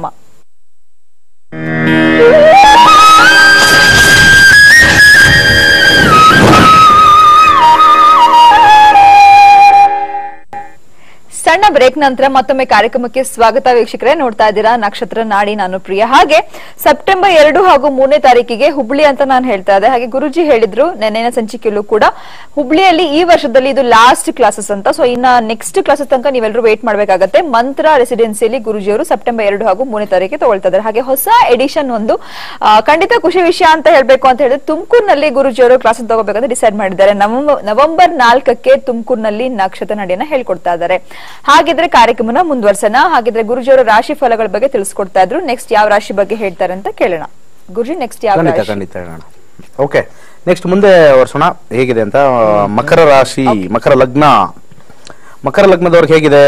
ಸಣ್ಣ ಬ್ರೇಕ್ ನಂತರ ಮತ್ತೊಮ್ಮೆ ಕಾರ್ಯಕ್ರಮಕ್ಕೆ ಸ್ವಾಗತ ವೀಕ್ಷಕರೇ ನೋಡ್ತಾ ಇದ್ದೀರಾ ನಕ್ಷತ್ರ ನಾಡಿ ನಾನು ಪ್ರಿಯ ಹಾಗೆ ಸೆಪ್ಟೆಂಬರ್ ಎರಡು ಹಾಗೂ ಮೂರನೇ ತಾರೀಕಿಗೆ ಹುಬ್ಳಿ ಅಂತ ನಾನು ಹೇಳ್ತಾ ಇದ್ದೆ ಹಾಗೆ ಗುರುಜಿ ಹೇಳಿದ್ರು ನೆನ್ನೆನ ಸಂಚಿಕೆಯಲ್ಲೂ ಕೂಡ ಹುಬ್ಳಿಯಲ್ಲಿ ಈ ವರ್ಷದಲ್ಲಿ ಇದು ಲಾಸ್ಟ್ ಕ್ಲಾಸಸ್ ಅಂತ ಸೊ ಇನ್ನ ನೆಕ್ಸ್ಟ್ ಕ್ಲಾಸಸ್ ತನಕ ನೀವೆಲ್ಲರೂ ವೇಟ್ ಮಾಡಬೇಕಾಗತ್ತೆ ಮಂತ್ರ ರೆಸಿಡೆನ್ಸಿಯಲ್ಲಿ ಗುರುಜಿಯವರು ಸೆಪ್ಟೆಂಬರ್ ಎರಡು ಹಾಗೂ ಮೂರನೇ ತಾರೀಕಿಗೆ ತಗೊಳ್ತಾ ಇದ್ದಾರೆ ಹಾಗೆ ಹೊಸ ಎಡಿಷನ್ ಒಂದು ಆ, ಖಂಡಿತ ಖುಷಿ ವಿಷಯ ಅಂತ ಹೇಳ್ಬೇಕು ಅಂತ ಹೇಳಿದ್ರೆ ತುಮಕೂರಿನಲ್ಲಿ ಗುರುಜಿಯವರು ಕ್ಲಾಸ್ ತಗೋಬೇಕಂತ ಡಿಸೈಡ್ ಮಾಡಿದ್ದಾರೆ ನವಂಬರ್ ನವೆಂಬರ್ ನಾಲ್ಕಕ್ಕೆ ತುಮಕೂರಿನಲ್ಲಿ ನಕ್ಷತ್ರ ನಡೆಯನ್ನ ಹೇಳ್ಕೊಡ್ತಾ ಇದ್ದಾರೆ ಹಾಗಿದ್ರೆ ಕಾರ್ಯಕ್ರಮನ ಮುಂದುವರ್ಸೋಣ ಹಾಗಿದ್ರೆ ಗುರುಜಿಯವರ ರಾಶಿ ಫಲಗಳ ಬಗ್ಗೆ ತಿಳಿಸ್ಕೊಡ್ತಾ ಇದ್ರು ನೆಕ್ಸ್ಟ್ ಯಾವ ರಾಶಿ ಬಗ್ಗೆ ಹೇಳ್ತಾರೆ ಅಂತ ಕೇಳೋಣ ಗುರುಜಿ ನೆಕ್ಸ್ಟ್ ಯಾವ ಖಂಡಿತ ರಾಶಿ ಖಂಡಿತ ಹೇಳೋಣ ಓಕೆ ನೆಕ್ಸ್ಟ್ ಮುಂದೆ ವರ್ಷೋಣ ಹೇಗಿದೆ ಅಂತ ಮಕರ ರಾಶಿ ಮಕರ ಲಗ್ನ ಮಕರ ಲಗ್ನದವ್ರಿಗೆ ಹೇಗಿದೆ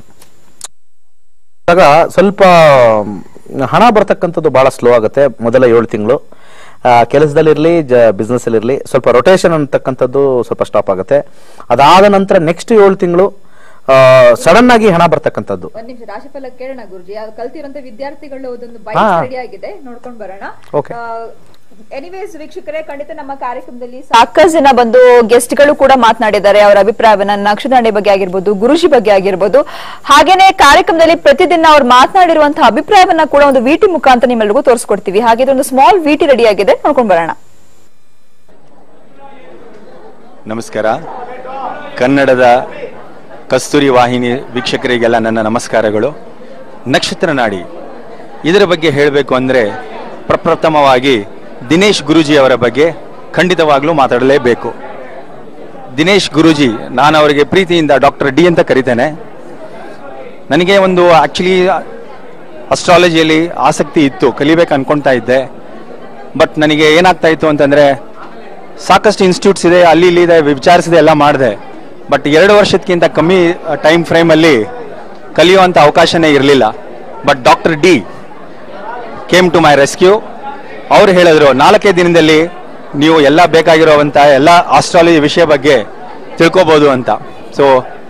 ಆಗ ಸ್ವಲ್ಪ ಹಣ ಬರ್ತಕ್ಕಂಥದ್ದು ಬಹಳ ಸ್ಲೋ ಆಗುತ್ತೆ ಮೊದಲ ಏಳು ತಿಂಗಳು ಕೆಲಸದಲ್ಲಿರ್ಲಿ ಬಿಸ್ನೆಸ್ ಅಲ್ಲಿ ಸ್ವಲ್ಪ ರೊಟೇಷನ್ ಅಂತಕ್ಕಂಥದ್ದು ಸ್ವಲ್ಪ ಸ್ಟಾಪ್ ಆಗುತ್ತೆ ಅದಾದ ನಂತರ ನೆಕ್ಸ್ಟ್ ಏಳು ತಿಂಗಳು ಸಡನ್ ಆಗಿ ಹಣ ಬರ್ತಕ್ಕಂಥದ್ದು ಒಂದ್ ನಿಮಿಷ ರಾಶಿ ಫಲ ಕೇಳೋಣ ಗುರುಜಿ ಅದು ಕಲ್ತಿರೋಂತ ವಿದ್ಯಾರ್ಥಿಗಳು ಅದೊಂದು ಹಾ. ರೆಡಿ ಆಗಿದೆ ನೋಡ್ಕೊಂಡ್ ಬರೋಣ Okay. ಎನಿವೇಸ್ ವೀಕ್ಷಕರೇ ಖಂಡಿತ ನಮ್ಮ ಕಾರ್ಯಕ್ರಮದಲ್ಲಿ ಸಾಕಷ್ಟು ಜನ ಬಂದು ಗೆಸ್ಟ್ ಗಳು ಕೂಡ ಮಾತನಾಡಿದ್ದಾರೆ ಅವರ ಅಭಿಪ್ರಾಯವನ್ನ ನಕ್ಷದಾಂಡೆ ಬಗ್ಗೆ ಆಗಿರ್ಬೋದು ಗುರುಜಿ ಬಗ್ಗೆ ಆಗಿರ್ಬೋದು ಹಾಗೇನೆ ಕಾರ್ಯಕ್ರಮದಲ್ಲಿ ಪ್ರತಿದಿನ ಅವ್ರು ಮಾತನಾಡಿರುವಂತಹ ಅಭಿಪ್ರಾಯವನ್ನ ಕೂಡ ಒಂದು ವಿಟಿ ಮುಖಾಂತರ ನಿಮ್ಮೆಲ್ಲರಿಗೂ ತೋರಿಸ್ಕೊಡ್ತೀವಿ ಹಾಗೆ ಇದೊಂದು ಸ್ಮಾಲ್ ವಿಟಿ ರೆಡಿ ಆಗಿದೆ ನೋಡ್ಕೊಂಡ್ ಬರೋಣ ನಮಸ್ಕಾರ ಕನ್ನಡದ ಕಸ್ತೂರಿ ವಾಹಿನಿ ವೀಕ್ಷಕರಿಗೆಲ್ಲ ನನ್ನ ನಮಸ್ಕಾರಗಳು ನಕ್ಷತ್ರ ನಾಡಿ ಇದರ ಬಗ್ಗೆ ಹೇಳಬೇಕು ಅಂದರೆ ಪ್ರಪ್ರಥಮವಾಗಿ ದಿನೇಶ್ ಗುರೂಜಿ ಅವರ ಬಗ್ಗೆ ಖಂಡಿತವಾಗ್ಲೂ ಮಾತಾಡಲೇಬೇಕು ದಿನೇಶ್ ಗುರೂಜಿ ನಾನು ಅವರಿಗೆ ಪ್ರೀತಿಯಿಂದ ಡಾಕ್ಟರ್ ಡಿ ಅಂತ ಕರಿತೇನೆ ನನಗೆ ಒಂದು ಆಕ್ಚುಲಿ ಅಸ್ಟ್ರಾಲಜಿಯಲ್ಲಿ ಆಸಕ್ತಿ ಇತ್ತು ಕಲಿಬೇಕು ಅನ್ಕೊಂತಾ ಇದ್ದೆ ಬಟ್ ನನಗೆ ಏನಾಗ್ತಾ ಇತ್ತು ಅಂತಂದ್ರೆ ಸಾಕಷ್ಟು ಇನ್ಸ್ಟಿಟ್ಯೂಟ್ಸ್ ಇದೆ ಅಲ್ಲಿ ಇಲ್ಲಿ ಇದೆ ವಿಚಾರಿಸಿದೆ ಎಲ್ಲ ಮಾಡಿದೆ ಬಟ್ ಎರಡು ವರ್ಷಕ್ಕಿಂತ ಕಮ್ಮಿ ಟೈಮ್ ಫ್ರೇಮಲ್ಲಿ ಕಲಿಯುವಂಥ ಅವಕಾಶನೇ ಇರಲಿಲ್ಲ but doctor D came to my rescue ಅವ್ರು ಹೇಳಿದ್ರು ನಾಲ್ಕೇ ದಿನದಲ್ಲಿ ನೀವು ಎಲ್ಲ ಬೇಕಾಗಿರುವಂಥ ಎಲ್ಲ ಆಸ್ಟ್ರಾಲಜಿ ವಿಷಯ ಬಗ್ಗೆ ತಿಳ್ಕೊಬೋದು ಅಂತ ಸೊ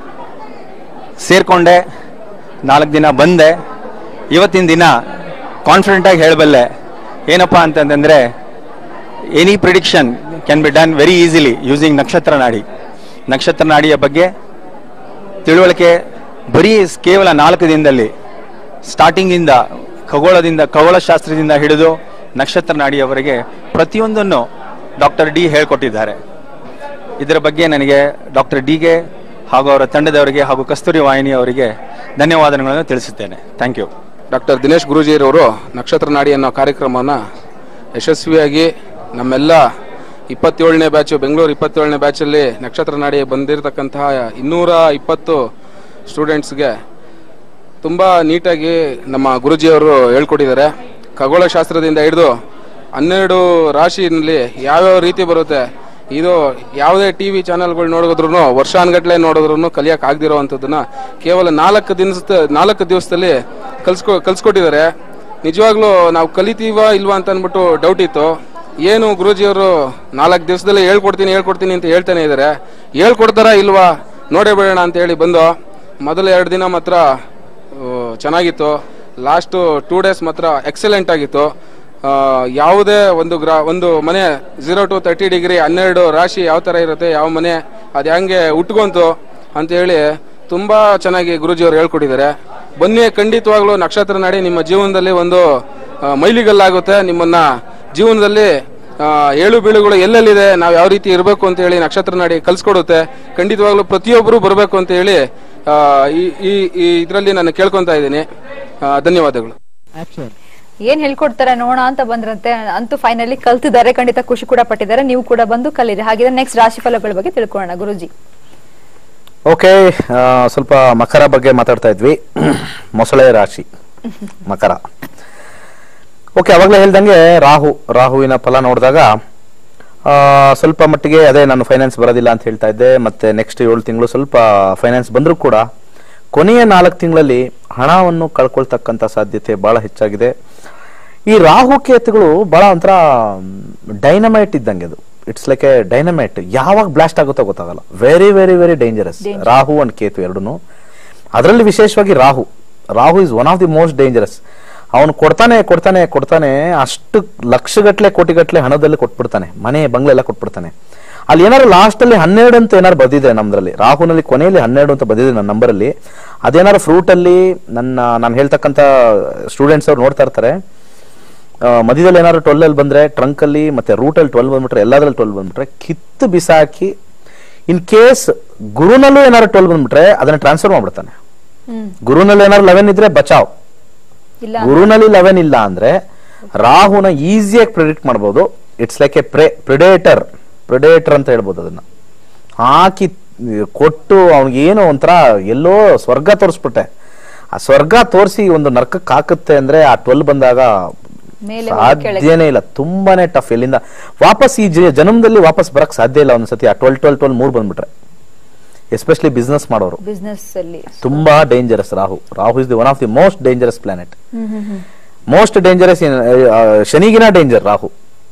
ಸೇರ್ಕೊಂಡೆ ನಾಲ್ಕು ದಿನ ಬಂದೆ ಇವತ್ತಿನ ದಿನ ಕಾನ್ಫಿಡೆಂಟಾಗಿ ಹೇಳಬಲ್ಲೆ ಏನಪ್ಪ ಅಂತಂದರೆ any prediction can be done very easily using Nakshatra Nadi ನಕ್ಷತ್ರ ನಾಡಿಯ ಬಗ್ಗೆ ತಿಳುವಳಿಕೆ ಬರೀ ಕೇವಲ ನಾಲ್ಕು ದಿನದಲ್ಲಿ ಸ್ಟಾರ್ಟಿಂಗಿಂದ ಖಗೋಳದಿಂದ ಖಗೋಳಶಾಸ್ತ್ರದಿಂದ ಹಿಡಿದು ನಕ್ಷತ್ರ ನಾಡಿಯವರೆಗೆ ಪ್ರತಿಯೊಂದನ್ನು ಡಾಕ್ಟರ್ ಡಿ ಹೇಳ್ಕೊಟ್ಟಿದ್ದಾರೆ ಇದರ ಬಗ್ಗೆ ನನಗೆ ಡಾಕ್ಟರ್ ಡಿಗೆ ಹಾಗೂ ಅವರ ತಂಡದವರಿಗೆ ಹಾಗೂ ಕಸ್ತೂರಿ ವಾಹಿನಿ ಅವರಿಗೆ ಧನ್ಯವಾದಗಳನ್ನು ತಿಳಿಸುತ್ತೇನೆ ಥ್ಯಾಂಕ್ ಯು ಡಾಕ್ಟರ್ ದಿನೇಶ್ ಗುರೂಜಿರವರು ನಕ್ಷತ್ರ ನಾಡಿ ಅನ್ನೋ ಕಾರ್ಯಕ್ರಮವನ್ನು ಯಶಸ್ವಿಯಾಗಿ ನಮ್ಮೆಲ್ಲ ಇಪ್ಪತ್ತೇಳನೇ ಬ್ಯಾಚು ಬೆಂಗಳೂರು ಇಪ್ಪತ್ತೇಳನೇ ಬ್ಯಾಚಲ್ಲಿ ನಕ್ಷತ್ರ ನಾಡಿ ಬಂದಿರತಕ್ಕಂತಹ ಇನ್ನೂರ ಇಪ್ಪತ್ತು ಸ್ಟೂಡೆಂಟ್ಸ್ಗೆ ತುಂಬ ನೀಟಾಗಿ ನಮ್ಮ ಗುರೂಜಿಯವರು ಹೇಳ್ಕೊಟ್ಟಿದ್ದಾರೆ ಖಗೋಳಶಾಸ್ತ್ರದಿಂದ ಹಿಡಿದು ಹನ್ನೆರಡು ರಾಶಿನಲ್ಲಿ ಯಾವ್ಯಾವ ರೀತಿ ಬರುತ್ತೆ ಇದು ಯಾವುದೇ ಟಿ ವಿ ಚಾನಲ್ಗಳು ನೋಡಿದ್ರು ವರ್ಷಾನ್ಗಟ್ಲೆ ನೋಡಿದ್ರು ಕಲಿಯಕ್ಕೆ ಆಗದಿರೋವಂಥದ್ದನ್ನ ಕೇವಲ ನಾಲ್ಕು ದಿವಸ ನಾಲ್ಕು ದಿವಸದಲ್ಲಿ ಕಲ್ಸ್ಕೊ ಕಲ್ಸ್ಕೊಟ್ಟಿದ್ದಾರೆ ನಿಜವಾಗ್ಲೂ ನಾವು ಕಲಿತೀವ ಇಲ್ವಾ ಅಂತ ಅಂದ್ಬಿಟ್ಟು ಡೌಟ್ ಇತ್ತು ಏನು ಗುರೂಜಿಯವರು ನಾಲ್ಕು ದಿವಸದಲ್ಲಿ ಹೇಳ್ಕೊಡ್ತೀನಿ ಹೇಳ್ಕೊಡ್ತೀನಿ ಅಂತ ಹೇಳ್ತಾನೆ ಇದ್ದಾರೆ ಹೇಳ್ಕೊಡ್ತಾರಾ ಇಲ್ವಾ ನೋಡೇ ಬಿಡೋಣ ಅಂತ ಹೇಳಿ ಬಂದು ಮೊದಲ ಎರಡು ದಿನ ಮಾತ್ರ ಆ, ಚೆನ್ನಾಗಿತ್ತು ಲಾಸ್ಟು ಟೂ ಡೇಸ್ ಮಾತ್ರ ಎಕ್ಸಲೆಂಟ್ ಆಗಿತ್ತು ಆ, ಯಾವುದೇ ಒಂದು ಗ್ರಾ ಒಂದು ಮನೆ ಝೀರೋ ಟು ತರ್ಟಿ ಡಿಗ್ರಿ ಹನ್ನೆರಡು ರಾಶಿ ಯಾವ ಥರ ಇರುತ್ತೆ ಯಾವ ಮನೆ ಅದು ಹೆಂಗೆ ಉಟ್ಕೊಂತು ಅಂತ ಹೇಳಿ ತುಂಬ ಚೆನ್ನಾಗಿ ಗುರೂಜಿಯವರು ಹೇಳ್ಕೊಟ್ಟಿದ್ದಾರೆ ಬನ್ನಿ ಖಂಡಿತವಾಗ್ಲೂ ನಕ್ಷತ್ರ ನಾಡಿ ನಿಮ್ಮ ಜೀವನದಲ್ಲಿ ಒಂದು ಆ, ಮೈಲಿಗಲ್ಲಾಗುತ್ತೆ ನಿಮ್ಮನ್ನ ಜೀವನದಲ್ಲಿ ಆ, ಏಳು ಬೀಳುಗಳು ಎಲ್ಲೆಲ್ಲಿದೆ ನಾವು ಯಾವ ರೀತಿ ಇರಬೇಕು ಅಂತ ಹೇಳಿ ನಕ್ಷತ್ರ ನಾಡಿ ಕಲ್ಸ್ಕೊಡುತ್ತೆ ಖಂಡಿತವಾಗ್ಲೂ ಪ್ರತಿಯೊಬ್ಬರು ಬರಬೇಕು ಅಂತ ಹೇಳಿ ಆ, ಈ ಈ ಈ ಇದರಲ್ಲಿ ನಾನು ಕೇಳ್ಕೊತಾ ಇದ್ದೀನಿ ಆ, ಧನ್ಯವಾದಗಳು ಏನ್ ಹೇಳ್ಕೊಡ್ತಾರೆ ನೋಡೋಣ ಅಂತ ಬಂದ್ರಂತೆ ಅಂತೂ ಫೈನಲಿ ಕಲ್ತಿದ್ದಾರೆ ಖಂಡಿತ ಖುಷಿ ಕೂಡ ಪಟ್ಟಿದ್ದಾರೆ ನೀವು ಕೂಡ ಬಂದು ಕಲೀರಿ ಹಾಗಿದ್ರೆ ನೆಕ್ಸ್ಟ್ ರಾಶಿ ಫಲಗಳ ಬಗ್ಗೆ ತಿಳ್ಕೊಳ್ಳೋಣ ಗುರುಜಿ ಓಕೆ ಸ್ವಲ್ಪ ಮಕರ ಬಗ್ಗೆ ಮಾತಾಡ್ತಾ ಇದ್ವಿ ಮೊಸಳೆ ರಾಶಿ ಮಕರ ಓಕೆ ಅವಾಗಲೇ ಹೇಳ್ದಂಗೆ ರಾಹು ರಾಹುವಿನ ಫಲ ನೋಡಿದಾಗ ಆ, ಸ್ವಲ್ಪ ಮಟ್ಟಿಗೆ ಅದೇ ನಾನು ಫೈನಾನ್ಸ್ ಬರೋದಿಲ್ಲ ಅಂತ ಹೇಳ್ತಾ ಇದ್ದೆ ಮತ್ತೆ ನೆಕ್ಸ್ಟ್ ಏಳು ತಿಂಗಳು ಸ್ವಲ್ಪ ಫೈನಾನ್ಸ್ ಬಂದರೂ ಕೂಡ ಕೊನೆಯ ನಾಲ್ಕು ತಿಂಗಳಲ್ಲಿ ಹಣವನ್ನು ಕಳ್ಕೊಳ್ತಕ್ಕಂಥ ಸಾಧ್ಯತೆ ಬಹಳ ಹೆಚ್ಚಾಗಿದೆ ಈ ರಾಹು ಕೇತುಗಳು ಬಹಳ ಒಂಥರ ಡೈನಮೈಟ್ ಇದ್ದಂಗೆ ಅದು ಇಟ್ಸ್ ಲೈಕ್ ಎ ಡೈನಮೈಟ್ ಯಾವಾಗ ಬ್ಲಾಸ್ಟ್ ಆಗುತ್ತೋ ಗೊತ್ತಾಗಲ್ಲ very very very dangerous Rahu and Ketu ಎರಡೂ ಅದರಲ್ಲಿ ವಿಶೇಷವಾಗಿ Rahu Rahu is one of the most dangerous ಅವನು ಕೊಡ್ತಾನೆ ಕೊಡ್ತಾನೆ ಕೊಡ್ತಾನೆ ಅಷ್ಟು ಲಕ್ಷಗಟ್ಲೆ ಕೋಟಿಗಟ್ಲೆ ಹಣದಲ್ಲಿ ಕೊಟ್ಬಿಡ್ತಾನೆ ಮನೆ ಬಂಗ್ಲೆ ಎಲ್ಲ ಕೊಟ್ಬಿಡ್ತಾನೆ ಅಲ್ಲಿ ಏನಾದ್ರು ಲಾಸ್ಟ್ ಅಲ್ಲಿ ಹನ್ನೆರಡು ಅಂತ ಏನಾದ್ರು ಬಂದಿದೆ ನಮ್ದ್ರಲ್ಲಿ ರಾಹುನಲ್ಲಿ ಕೊನೆಯಲ್ಲಿ ಹನ್ನೆರಡು ಅಂತ ಬಂದಿದೆ ನನ್ನ ನಂಬರಲ್ಲಿ ಅದೇನಾದ್ರು ಫ್ರೂಟ್ ಅಲ್ಲಿ ನನ್ನ ನಾನು ಹೇಳ್ತಕ್ಕಂತ ಸ್ಟೂಡೆಂಟ್ಸ್ ಅವ್ರು ನೋಡ್ತಾ ಇರ್ತಾರೆ ಆ, ಮಧ್ಯದಲ್ಲಿ ಏನಾದ್ರು ಟ್ವೆಲ್ ಅಲ್ಲಿ ಬಂದ್ರೆ ಟ್ರಂಕ್ ಅಲ್ಲಿ ಮತ್ತೆ ರೂಟ್ ಅಲ್ಲಿ ಟ್ವೆಲ್ ಬಂದ್ಬಿಟ್ರೆ ಎಲ್ಲದ್ರಲ್ಲಿ ಟ್ವೆಲ್ ಬಂದ್ಬಿಟ್ರೆ ಕಿತ್ತು ಬಿಸಾಕಿ ಇನ್ ಕೇಸ್ ಗುರುನಲ್ಲೂ ಏನಾದ್ರು ಟ್ವೆಲ್ ಬಂದ್ಬಿಟ್ರೆ ಅದನ್ನ ಟ್ರಾನ್ಸ್ಫರ್ ಮಾಡ್ಬಿಡ್ತಾನೆ ಹ್ಮ್ ಗುರುನಲ್ಲಿ ಏನಾದ್ರು ಲೆವೆನ್ ಇದ್ರೆ ಬಚಾವ್ ಇಲ್ಲ ಗುರುನಲ್ಲಿ ಲೆವೆನ್ ಇಲ್ಲ ಅಂದ್ರೆ ರಾಹುನ ಈಸಿಯಾಗಿ ಪ್ರಿಡಿಕ್ಟ್ ಮಾಡ್ಬೋದು it's like a prey predator predator ಅಂತ ಹೇಳ್ಬೋದು ಅದನ್ನ ಹಾಕಿ ಕೊಟ್ಟು ಅವ್ನಿಗೆ ಏನೋ ಒಂಥರ ಎಲ್ಲೋ ಸ್ವರ್ಗ ತೋರಿಸ್ಬಿಟ್ಟೆ ಆ ಸ್ವರ್ಗ ತೋರಿಸಿ ಒಂದು ನರ್ಕಕ್ಕೆ ಹಾಕುತ್ತೆ ಅಂದ್ರೆ ಆ ಟ್ವೆಲ್ ಬಂದಾಗ ಮೇಲೆ ಹೋಗಿ ಕೆಳಗೆ ಸಾಧ್ಯನೇ ಇಲ್ಲ ತುಂಬಾನೇ ಟಫ್ ಎಲ್ಲಿಂದ ವಾಪಸ್ ಈ ಜ- ಜನ್ಮದಲ್ಲಿ ವಾಪಸ್ ಬರಕ್ ಸಾಧ್ಯ ಇಲ್ಲ ಒಂದ್ಸತಿ ಆ ಟ್ವೆಲ್ ಟ್ವೆಲ್ ಟ್ವೆಲ್ ಮೂರ್ ಬಂದ್ಬಿಟ್ರೆ ಎಸ್ಪೆಷಲಿ ಬಿಸ್ನೆಸ್ ಮಾಡೋರು ಬಿಸ್ನೆಸ್ ಅಲ್ಲಿ ತುಂಬಾ dangerous Rahu Rahu is the one of the most dangerous planet hmm hmm hmm most dangerous ಶನಿಗಿನ ಡೇಂಜರ್ ರಾಹು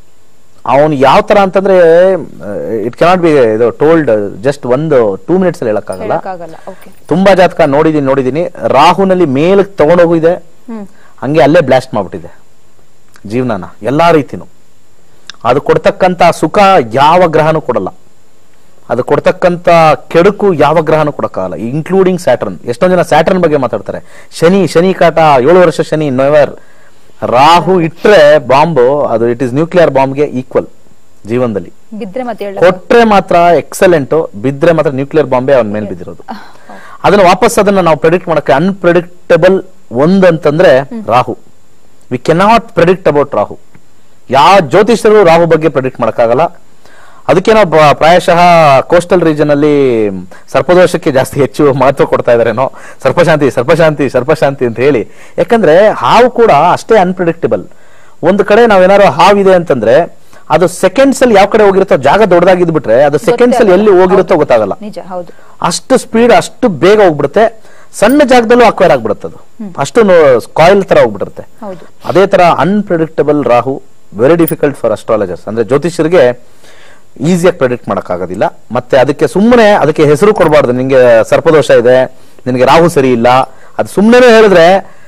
ಅವನು ಯಾವ ತರ ಅಂತಂದ್ರೆ ಇಟ್ ಕೆನಾಟ್ ಬಿ ಇದು ಟೋಲ್ಡ್ ಜಸ್ಟ್ ಒಂದು ಟೂ ಮಿನಿಟ್ಸ್ ಅಲ್ಲಿ ಹೇಳಕ್ಕಾಗಲ್ಲ ಹೇಳಕ್ಕಾಗಲ್ಲ ಓಕೆ ತುಂಬಾ ಜಾತಕ ನೋಡಿದೀನಿ ನೋಡಿದೀನಿ ರಾಹುನಲ್ಲಿ ಮೇಲಕ್ಕೆ ತಗೊಂಡೋಗಿದೆ ಹ್ಮ್ ಹಂಗೆ ಅಲ್ಲೇ ಬ್ಲಾಸ್ಟ್ ಮಾಡ್ಬಿಟ್ಟಿದೆ ಜೀವನನ ಎಲ್ಲಾ ರೀತಿನೂ ಅದು ಕೊಡ್ತಕ್ಕಂತ ಸುಖ ಯಾವ ಗ್ರಹನೂ ಕೊಡಲ್ಲ ಅದು ಕೊಡ್ತಕ್ಕಂತ ಕೆಡುಕು ಯಾವ ಗ್ರಹನೂ ಕೊಡಕ್ಕಾಗಲ್ಲ ಇನ್ಕ್ಲೂಡಿಂಗ್ ಸ್ಯಾಟರ್ನ್ ಎಷ್ಟೊಂದ್ ಜನ ಸ್ಯಾಟರ್ನ್ ಬಗ್ಗೆ ಮಾತಾಡ್ತಾರೆ ಶನಿ ಶನಿ ಕಾಟ ಏಳು ವರ್ಷ ಶನಿ ನೆವರ್ ರಾಹು ಇಟ್ರೆ ಬಾಂಬು ಅದು ಇಟ್ ಇಸ್ ನ್ಯೂಕ್ಲಿಯರ್ ಬಾಂಬ್ಗೆ ಈಕ್ವಲ್ ಜೀವನದಲ್ಲಿ ಬಿದ್ರೆ ಮತ್ತೆ ಹೇಳ ಕೊಟ್ರೆ ಮಾತ್ರ ಎಕ್ಸಲೆಂಟ್ ಬಿದ್ರೆ ಮಾತ್ರ ನ್ಯೂಕ್ಲಿಯರ್ ಬಾಂಬೆ ಅವನ ಮೇಲೆ ಬಿದ್ದಿರೋದು ಅದನ್ನ ವಾಪಸ್ ಅದನ್ನ ನಾವು ಪ್ರೆಡಿಕ್ಟ್ ಮಾಡಕ್ಕೆ ಅನ್ಪ್ರೆಡಿಕ್ಟಬಲ್ ಒಂದ್ ಅಂತಂದ್ರೆ Rahu we cannot predict about Rahu ಯಾವ ಜ್ಯೋತಿಷ್ಯರು ರಾಹು ಬಗ್ಗೆ ಪ್ರೆಡಿಕ್ಟ್ ಮಾಡೋಕ್ಕಾಗಲ್ಲ ಅದಕ್ಕೆ ನಾವು ಬ- ಪ್ರಾಯಶಃ ಕೋಸ್ಟಲ್ ರೀಜನ್ ಅಲ್ಲಿ ಸರ್ಪದೋಷಕ್ಕೆ ಜಾಸ್ತಿ ಹೆಚ್ಚು ಮಹತ್ವ ಕೊಡ್ತಾ ಇದಾರೇನೋ ಸರ್ಪಶಾಂತಿ ಸರ್ಪಶಾಂತಿ ಸರ್ಪಶಾಂತಿ ಅಂತ ಹೇಳಿ ಯಾಕಂದ್ರೆ ಹಾವು ಕೂಡ ಅಷ್ಟೇ ಅನ್ಪ್ರಿಡಿಕ್ಟಬಲ್ ಒಂದು ಕಡೆ ನಾವೇನಾದ್ರು ಹಾವಿದೆ ಅಂತಂದ್ರೆ ಅದು ಸೆಕೆಂಡ್ಸ್ ಅಲ್ಲಿ ಯಾವ ಕಡೆ ಹೋಗಿರುತ್ತೋ ಜಾಗ ದೊಡ್ಡದಾಗಿದ್ಬಿಟ್ರೆ ಅದು ಸೆಕೆಂಡ್ಸ್ ಅಲ್ಲಿ ಎಲ್ಲಿ ಹೋಗಿರುತ್ತೋ ಗೊತ್ತಾಗಲ್ಲ ನಿಜ ಹೌದು ಅಷ್ಟು ಸ್ಪೀಡ್ ಅಷ್ಟು ಬೇಗ ಹೋಗ್ಬಿಡುತ್ತೆ ಸಣ್ಣ ಜಾಗದಲ್ಲೂ ಅಕ್ವೈರ್ ಆಗ್ಬಿಡುತ್ತೆ ಅದು ಅಷ್ಟು ಕಾಯಿಲ್ ತರ ಹೋಗ್ಬಿಡುತ್ತೆ ಹೌದು ಅದೇ ತರ unpredictable Rahu very difficult for astrologers ಅಂದ್ರೆ ಜ್ಯೋತಿಷ್ಯರಿಗೆ ಈಸಿಯಾಗಿ ಪ್ರೆಡಿಕ್ಟ್ ಮಾಡೋಕ್ಕಾಗೋದಿಲ್ಲ ಮತ್ತೆ ಅದಕ್ಕೆ ಸುಮ್ಮನೆ ಅದಕ್ಕೆ ಹೆಸರು ಕೊಡಬಾರ್ದು ನಿಂಗೆ ಸರ್ಪದೋಷ ಇದೆ ನಿನಗೆ ರಾಹು ಸರಿ ಇಲ್ಲ ಅದು ಸುಮ್ಮನೆ ಹೇಳಿದ್ರೆ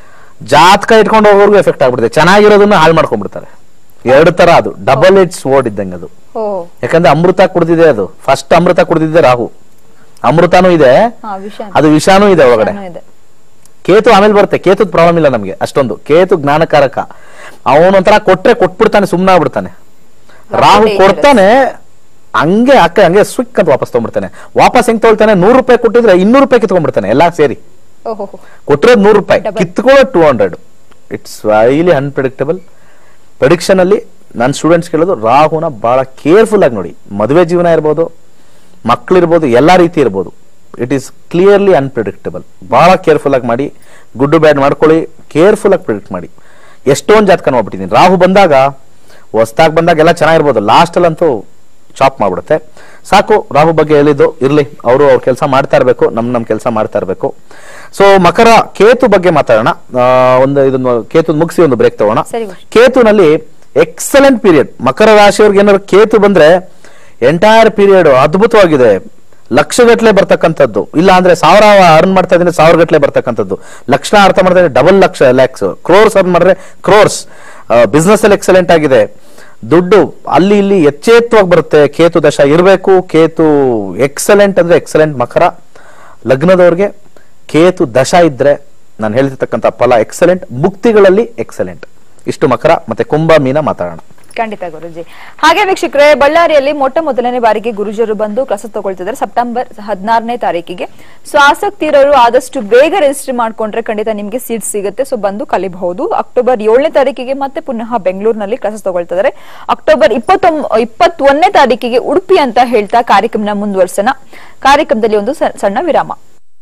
ಜಾತಕ ಇಟ್ಕೊಂಡು ಹೋಗೋರ್ಗು ಎಫೆಕ್ಟ್ ಆಗ್ಬಿಡುತ್ತೆ ಚೆನ್ನಾಗಿರೋದನ್ನ ಹಾಳು ಮಾಡ್ಕೊಂಡ್ಬಿಡ್ತಾರೆ ಎರಡು ತರ ಅದು ಡಬಲ್ ಎಡ್ಜ್ ಓಡ್ ಇದ್ದಂಗೆ ಅದು ಓ ಯಾಕಂದ್ರೆ ಅಮೃತ ಕುಡ್ದಿದೆ ಅದು ಫಸ್ಟ್ ಅಮೃತ ಕುಡ್ದಿದೆ ರಾಹು ಅಮೃತನೂ ಇದೆ ಹಾ ವಿಷಯ ಅದು ವಿಷಾನೂ ಇದೆ ಒಳಗಡೆ ಇದೆ ಕೇತು ಆಮೇಲೆ ಬರುತ್ತೆ ಕೇತುದ್ ಪ್ರಾಬ್ಲಮ್ ಇಲ್ಲ ನಮ್ಗೆ ಅಷ್ಟೊಂದು ಕೇತು ಜ್ಞಾನಕಾರಕ ಅವನೊಂಥರ ಕೊಟ್ರೆ ಕೊಟ್ಬಿಡ್ತಾನೆ ಸುಮ್ಮನೆ ಆಗ್ಬಿಡ್ತಾನೆ ರಾಹು dangerous. ಕೊಡ್ತಾನೆ ಹಂಗೆ ಅಕ್ಕ ಹಂಗೆ ಸ್ವಿಕ್ ಅಂತ ವಾಪಸ್ ತಗೊಂಡ್ಬಿಡ್ತಾನೆ ವಾಪಸ್ ಹೆಂಗ್ ತಗೊಳ್ತಾನೆ ನೂರು ರೂಪಾಯಿ ಕೊಟ್ಟಿದ್ರೆ ಇನ್ನೂರು ರೂಪಾಯಿ ಕಿತ್ಕೊಂಡ್ಬಿಡ್ತಾನೆ ಎಲ್ಲಾ ಸೇರಿ ಓಹೋ ಕೊಟ್ಟಿರೋದು ನೂರು ರೂಪಾಯಿ Double. ಕಿತ್ಕೊಳ್ಳೋ ಟೂ ಹಂಡ್ರೆಡ್ ಇಟ್ಸ್ ವೈಲಿ ಅನ್ಪ್ರಿಡಿಕ್ಟಬಲ್ ಪ್ರೆಡಿಕ್ಷನ್ ಅಲ್ಲಿ ನನ್ನ ಸ್ಟೂಡೆಂಟ್ಸ್ ಕೇಳೋದು ರಾಹುನ ಬಹಳ ಕೇರ್ಫುಲ್ ಆಗಿ ನೋಡಿ ಮದುವೆ ಜೀವನ ಇರ್ಬೋದು ಮಕ್ಕಳಿರ್ಬೋದು ಎಲ್ಲಾ ರೀತಿ ಇರ್ಬೋದು ಇಟ್ ಈಸ್ ಕ್ಲಿಯರ್ಲಿ ಅನ್ಪ್ರಿಡಿಕ್ಟಬಲ್ ಬಹಳ ಕೇರ್ಫುಲ್ ಆಗಿ ಮಾಡಿ ಗುಡ್ಡು ಬ್ಯಾಡ್ ಮಾಡ್ಕೊಳ್ಳಿ ಕೇರ್ಫುಲ್ ಆಗಿ ಪ್ರಿಡಿಕ್ಟ್ ಮಾಡಿ ಎಷ್ಟೊಂದು ಜಾತಕ ನೋಡ್ಬಿಟ್ಟಿದ್ದೀನಿ ರಾಹು ಬಂದಾಗ ಹೊಸ್ದಾಗ್ ಬಂದಾಗ ಎಲ್ಲ ಚೆನ್ನಾಗಿರ್ಬೋದು ಲಾಸ್ಟ್ ಅಲ್ಲಂತೂ ಚಾಪ್ ಮಾಡ್ಬಿಡುತ್ತೆ ಸಾಕು ರಾಹು ಬಗ್ಗೆ ಹೇಳಿದ್ದು ಇರ್ಲಿ ಅವರು ಅವ್ರ ಕೆಲಸ ಮಾಡ್ತಾ ಇರಬೇಕು ನಮ್ ನಮ್ ಕೆಲಸ ಮಾಡ್ತಾ ಇರಬೇಕು ಸೊ ಮಕರ ಕೇತು ಬಗ್ಗೆ ಮಾತಾಡೋಣ ಆ, ಒಂದು ಇದನ್ನು ಕೇತು ಮುಗಿಸಿ ಒಂದು ಬ್ರೇಕ್ ತಗೋಣ ಸರಿ ಗುರು. ಕೇತುನಲ್ಲಿ ಎಕ್ಸಲೆಂಟ್ ಪೀರಿಯಡ್ ಮಕರ ರಾಶಿಯವ್ರಿಗೆ ಏನಾದ್ರು ಕೇತು ಬಂದ್ರೆ ಎಂಟೈರ್ ಪೀರಿಯಡ್ ಅದ್ಭುತವಾಗಿದೆ ಲಕ್ಷಗಟ್ಲೆ ಬರ್ತಕ್ಕಂಥದ್ದು ಇಲ್ಲ ಅಂದ್ರೆ ಸಾವಿರ ಅರ್ನ್ ಮಾಡ್ತಾ ಇದ್ದೀನಿ ಸಾವಿರ ಗಟ್ಲೆ ಬರ್ತಕ್ಕಂಥದ್ದು ಲಕ್ಷ ಅರ್ಥ ಮಾಡ್ತಾ ಇದ್ರೆ ಡಬಲ್ ಲಕ್ಷ ಲ್ಯಾಕ್ಸ್ ಕ್ರೋರ್ಸ್ ಅರ್ನ್ ಮಾಡಿದ್ರೆ ಕ್ರೋರ್ಸ್ ಬಿಸ್ನೆಸ್ ಅಲ್ಲಿ ಎಕ್ಸಲೆಂಟ್ ಆಗಿದೆ ದುಡ್ಡು ಅಲ್ಲಿ ಇಲ್ಲಿ ಎಚ್ಚೇತ್ವಾಗಿ ಬರುತ್ತೆ ಕೇತು ದಶ ಇರಬೇಕು ಕೇತು ಎಕ್ಸಲೆಂಟ್ ಅಂದ್ರೆ ಎಕ್ಸಲೆಂಟ್ ಮಕರ ಲಗ್ನದವ್ರಿಗೆ ಕೇತು ದಶ ಇದ್ರೆ ನಾನು ಹೇಳ್ತಿರ್ತಕ್ಕಂಥ ಫಲ ಎಕ್ಸಲೆಂಟ್ ಮುಕ್ತಿಗಳಲ್ಲಿ ಎಕ್ಸಲೆಂಟ್ ಇಷ್ಟು ಮಕರ ಮತ್ತೆ ಕುಂಭ ಮೀನ ಮಾತಾಡೋಣ ಖಂಡಿತ ಗುರುಜಿ ಹಾಗೆ ವೀಕ್ಷಕರೇ ಬಳ್ಳಾರಿಯಲ್ಲಿ ಮೊಟ್ಟ ಮೊದಲನೇ ಬಾರಿಗೆ ಗುರುಜರು ಬಂದು ಕ್ಲಾಸ್ ತಗೊಳ್ತಿದ್ದಾರೆ ಸೆಪ್ಟೆಂಬರ್ ಹದಿನಾರನೇ ತಾರೀಕಿಗೆ ಸೊ ಆಸಕ್ತಿ ಇರೋರು ಆದಷ್ಟು ಬೇಗ ರಿಜಿಸ್ಟರ್ ಮಾಡ್ಕೊಂಡ್ರೆ ಖಂಡಿತ ನಿಮ್ಗೆ ಸೀಟ್ ಸಿಗುತ್ತೆ ಸೊ ಬಂದು ಕಲಿಬಹುದು ಅಕ್ಟೋಬರ್ ಏಳನೇ ತಾರೀಕಿಗೆ ಮತ್ತೆ ಪುನಃ ಬೆಂಗಳೂರಿನಲ್ಲಿ ಕ್ಲಾಸಸ್ ತಗೊಳ್ತಿದ್ದಾರೆ ಅಕ್ಟೋಬರ್ ಇಪ್ಪತ್ತೊಂಬ ಇಪ್ಪತ್ತೊಂದನೇ ತಾರೀಕಿಗೆ ಉಡುಪಿ ಅಂತ ಹೇಳ್ತಾ ಕಾರ್ಯಕ್ರಮನ ಮುಂದುವರ್ಸೋಣ ಕಾರ್ಯಕ್ರಮದಲ್ಲಿ ಒಂದು ಸ- ಸಣ್ಣ ವಿರಾಮ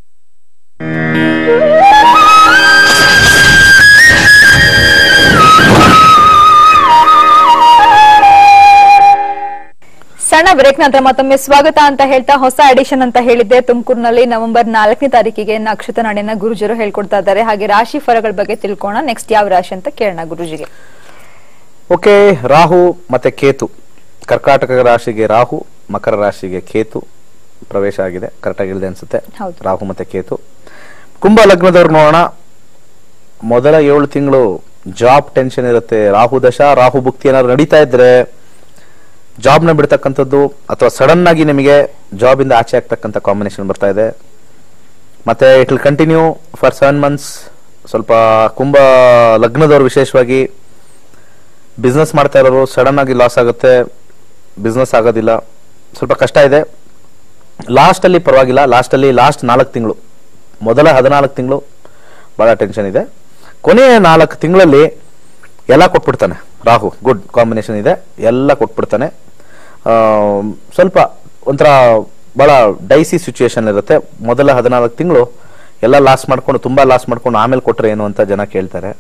ಸಣ್ಣ ಬ್ರೇಕ್ ನಂತರ ಮತ್ತೊಮ್ಮೆ ಸ್ವಾಗತ ಅಂತ ಹೇಳ್ತಾ ಹೊಸ ಎಡಿಷನ್ ಅಂತ ಹೇಳಿದ್ದೆ ತುಮಕೂರಿನಲ್ಲಿ ನವೆಂಬರ್ ನಾಲ್ಕನೇ ತಾರೀಕಿಗೆ ನಕ್ಷತ್ರ ನಾಡಿನ ಗುರುಜರು ಹೇಳ್ಕೊಡ್ತಾ ಇದ್ದಾರೆ ಹಾಗೆ ರಾಶಿ ಫಲಗಳ ಬಗ್ಗೆ ತಿಳ್ಕೋಣ ನೆಕ್ಸ್ಟ್ ಯಾವ ರಾಶಿ ಅಂತ ಕೇಳೋಣ ಗುರುಜಿಗೆ ಓಕೆ ರಾಹು ಮತ್ತೆ ಕೇತು ಕರ್ಕಾಟಕ ರಾಶಿಗೆ ರಾಹು ಮಕರ ರಾಶಿಗೆ ಕೇತು ಪ್ರವೇಶ ಆಗಿದೆ ಕರೆಕ್ಟಾಗಿ ಇಳಿದೆ ಅನ್ಸುತ್ತೆ ಹೌದು. ರಾಹು ಮತ್ತೆ ಕೇತು ಕುಂಭ ಲಗ್ನದವ್ರು ನೋಡೋಣ ಮೊದಲ ಏಳು ತಿಂಗಳು ಜಾಬ್ ಟೆನ್ಷನ್ ಇರುತ್ತೆ ರಾಹು ದಶ ರಾಹು ಭುಕ್ತಿ ಏನಾದ್ರು ನಡೀತಾ ಇದ್ರೆ ಜಾಬ್ನ ಬಿಡ್ತಕ್ಕಂಥದ್ದು ಅಥವಾ ಸಡನ್ ಆಗಿ ನಿಮಗೆ ಜಾಬ್ ಇಂದ ಆಚೆ ಆಗ್ತಕ್ಕಂಥ ಕಾಂಬಿನೇಷನ್ ಬರ್ತಾ ಇದೆ ಮತ್ತೆ it will continue for seven months ಸ್ವಲ್ಪ ಕುಂಭ ಲಗ್ನದವ್ರು ವಿಶೇಷವಾಗಿ ಬಿಸ್ನೆಸ್ ಮಾಡ್ತಾ ಇರೋರು ಸಡನ್ ಆಗಿ ಲಾಸ್ ಆಗುತ್ತೆ ಬಿಸ್ನೆಸ್ ಆಗೋದಿಲ್ಲ ಸ್ವಲ್ಪ ಕಷ್ಟ ಇದೆ ಲಾಸ್ಟ್ ಅಲ್ಲಿ ಪರವಾಗಿಲ್ಲ ಲಾಸ್ಟ್ ಅಲ್ಲಿ ಲಾಸ್ಟ್ ನಾಲ್ಕು ತಿಂಗಳು ಮೊದಲ ಹದಿನಾಲ್ಕು ತಿಂಗಳು ಬಹಳ ಟೆನ್ಷನ್ ಇದೆ ಕೊನೆಯ ನಾಲ್ಕು ತಿಂಗಳಲ್ಲಿ ಎಲ್ಲ ಕೊಟ್ಬಿಡ್ತಾನೆ ರಾಹು ಗುಡ್ ಕಾಂಬಿನೇಷನ್ ಇದೆ ಎಲ್ಲ ಕೊಟ್ಬಿಡ್ತಾನೆ ಆ, ಸ್ವಲ್ಪ ಒಂಥರ ಬಹಳ ಡೈಸಿ ಸಿಚುಯೇಷನ್ ಇರುತ್ತೆ ಮೊದಲ ಹದಿನಾಲ್ಕು ತಿಂಗಳು ಎಲ್ಲ ಲಾಸ್ ಮಾಡ್ಕೊಂಡು ತುಂಬಾ ಲಾಸ್ ಮಾಡ್ಕೊಂಡು ಆಮೇಲೆ ಕೊಟ್ರೆ ಏನು ಅಂತ ಜನ ಕೇಳ್ತಾರೆ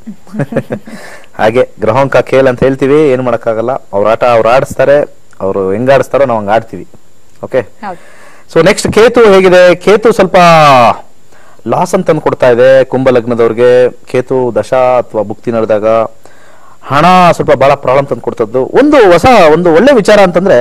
ಹಾಗೆ ಗ್ರಹಂಕ ಖೇಲ್ ಅಂತ ಹೇಳ್ತೀವಿ ಏನು ಮಾಡಕ್ಕಾಗಲ್ಲ ಅವ್ರ ಆಟ ಅವ್ರು ಆಡಿಸ್ತಾರೆ ಅವರು ಹೆಂಗ್ ಆಡಿಸ್ತಾರೋ ನಾವು ಹಂಗ ಆಡ್ತೀವಿ ಓಕೆ ಹೌದು ಸೊ ನೆಕ್ಸ್ಟ್ ಕೇತು ಹೇಗಿದೆ ಕೇತು ಸ್ವಲ್ಪ ಲಾಸ್ ಅಂತ ತಂದು ಕೊಡ್ತಾ ಇದೆ ಕುಂಭ ಲಗ್ನದವ್ರಿಗೆ ಕೇತು ದಶ ಅಥವಾ ಭುಕ್ತಿ ನಡೆದಾಗ ಹಣ ಸ್ವಲ್ಪ ಬಹಳ ಪ್ರಾಬ್ಲಮ್ ತಂದು ಕೊಡ್ತದ್ದು ಒಂದು ಹೊಸ ಒಂದು ಒಳ್ಳೆ ವಿಚಾರ ಅಂತಂದ್ರೆ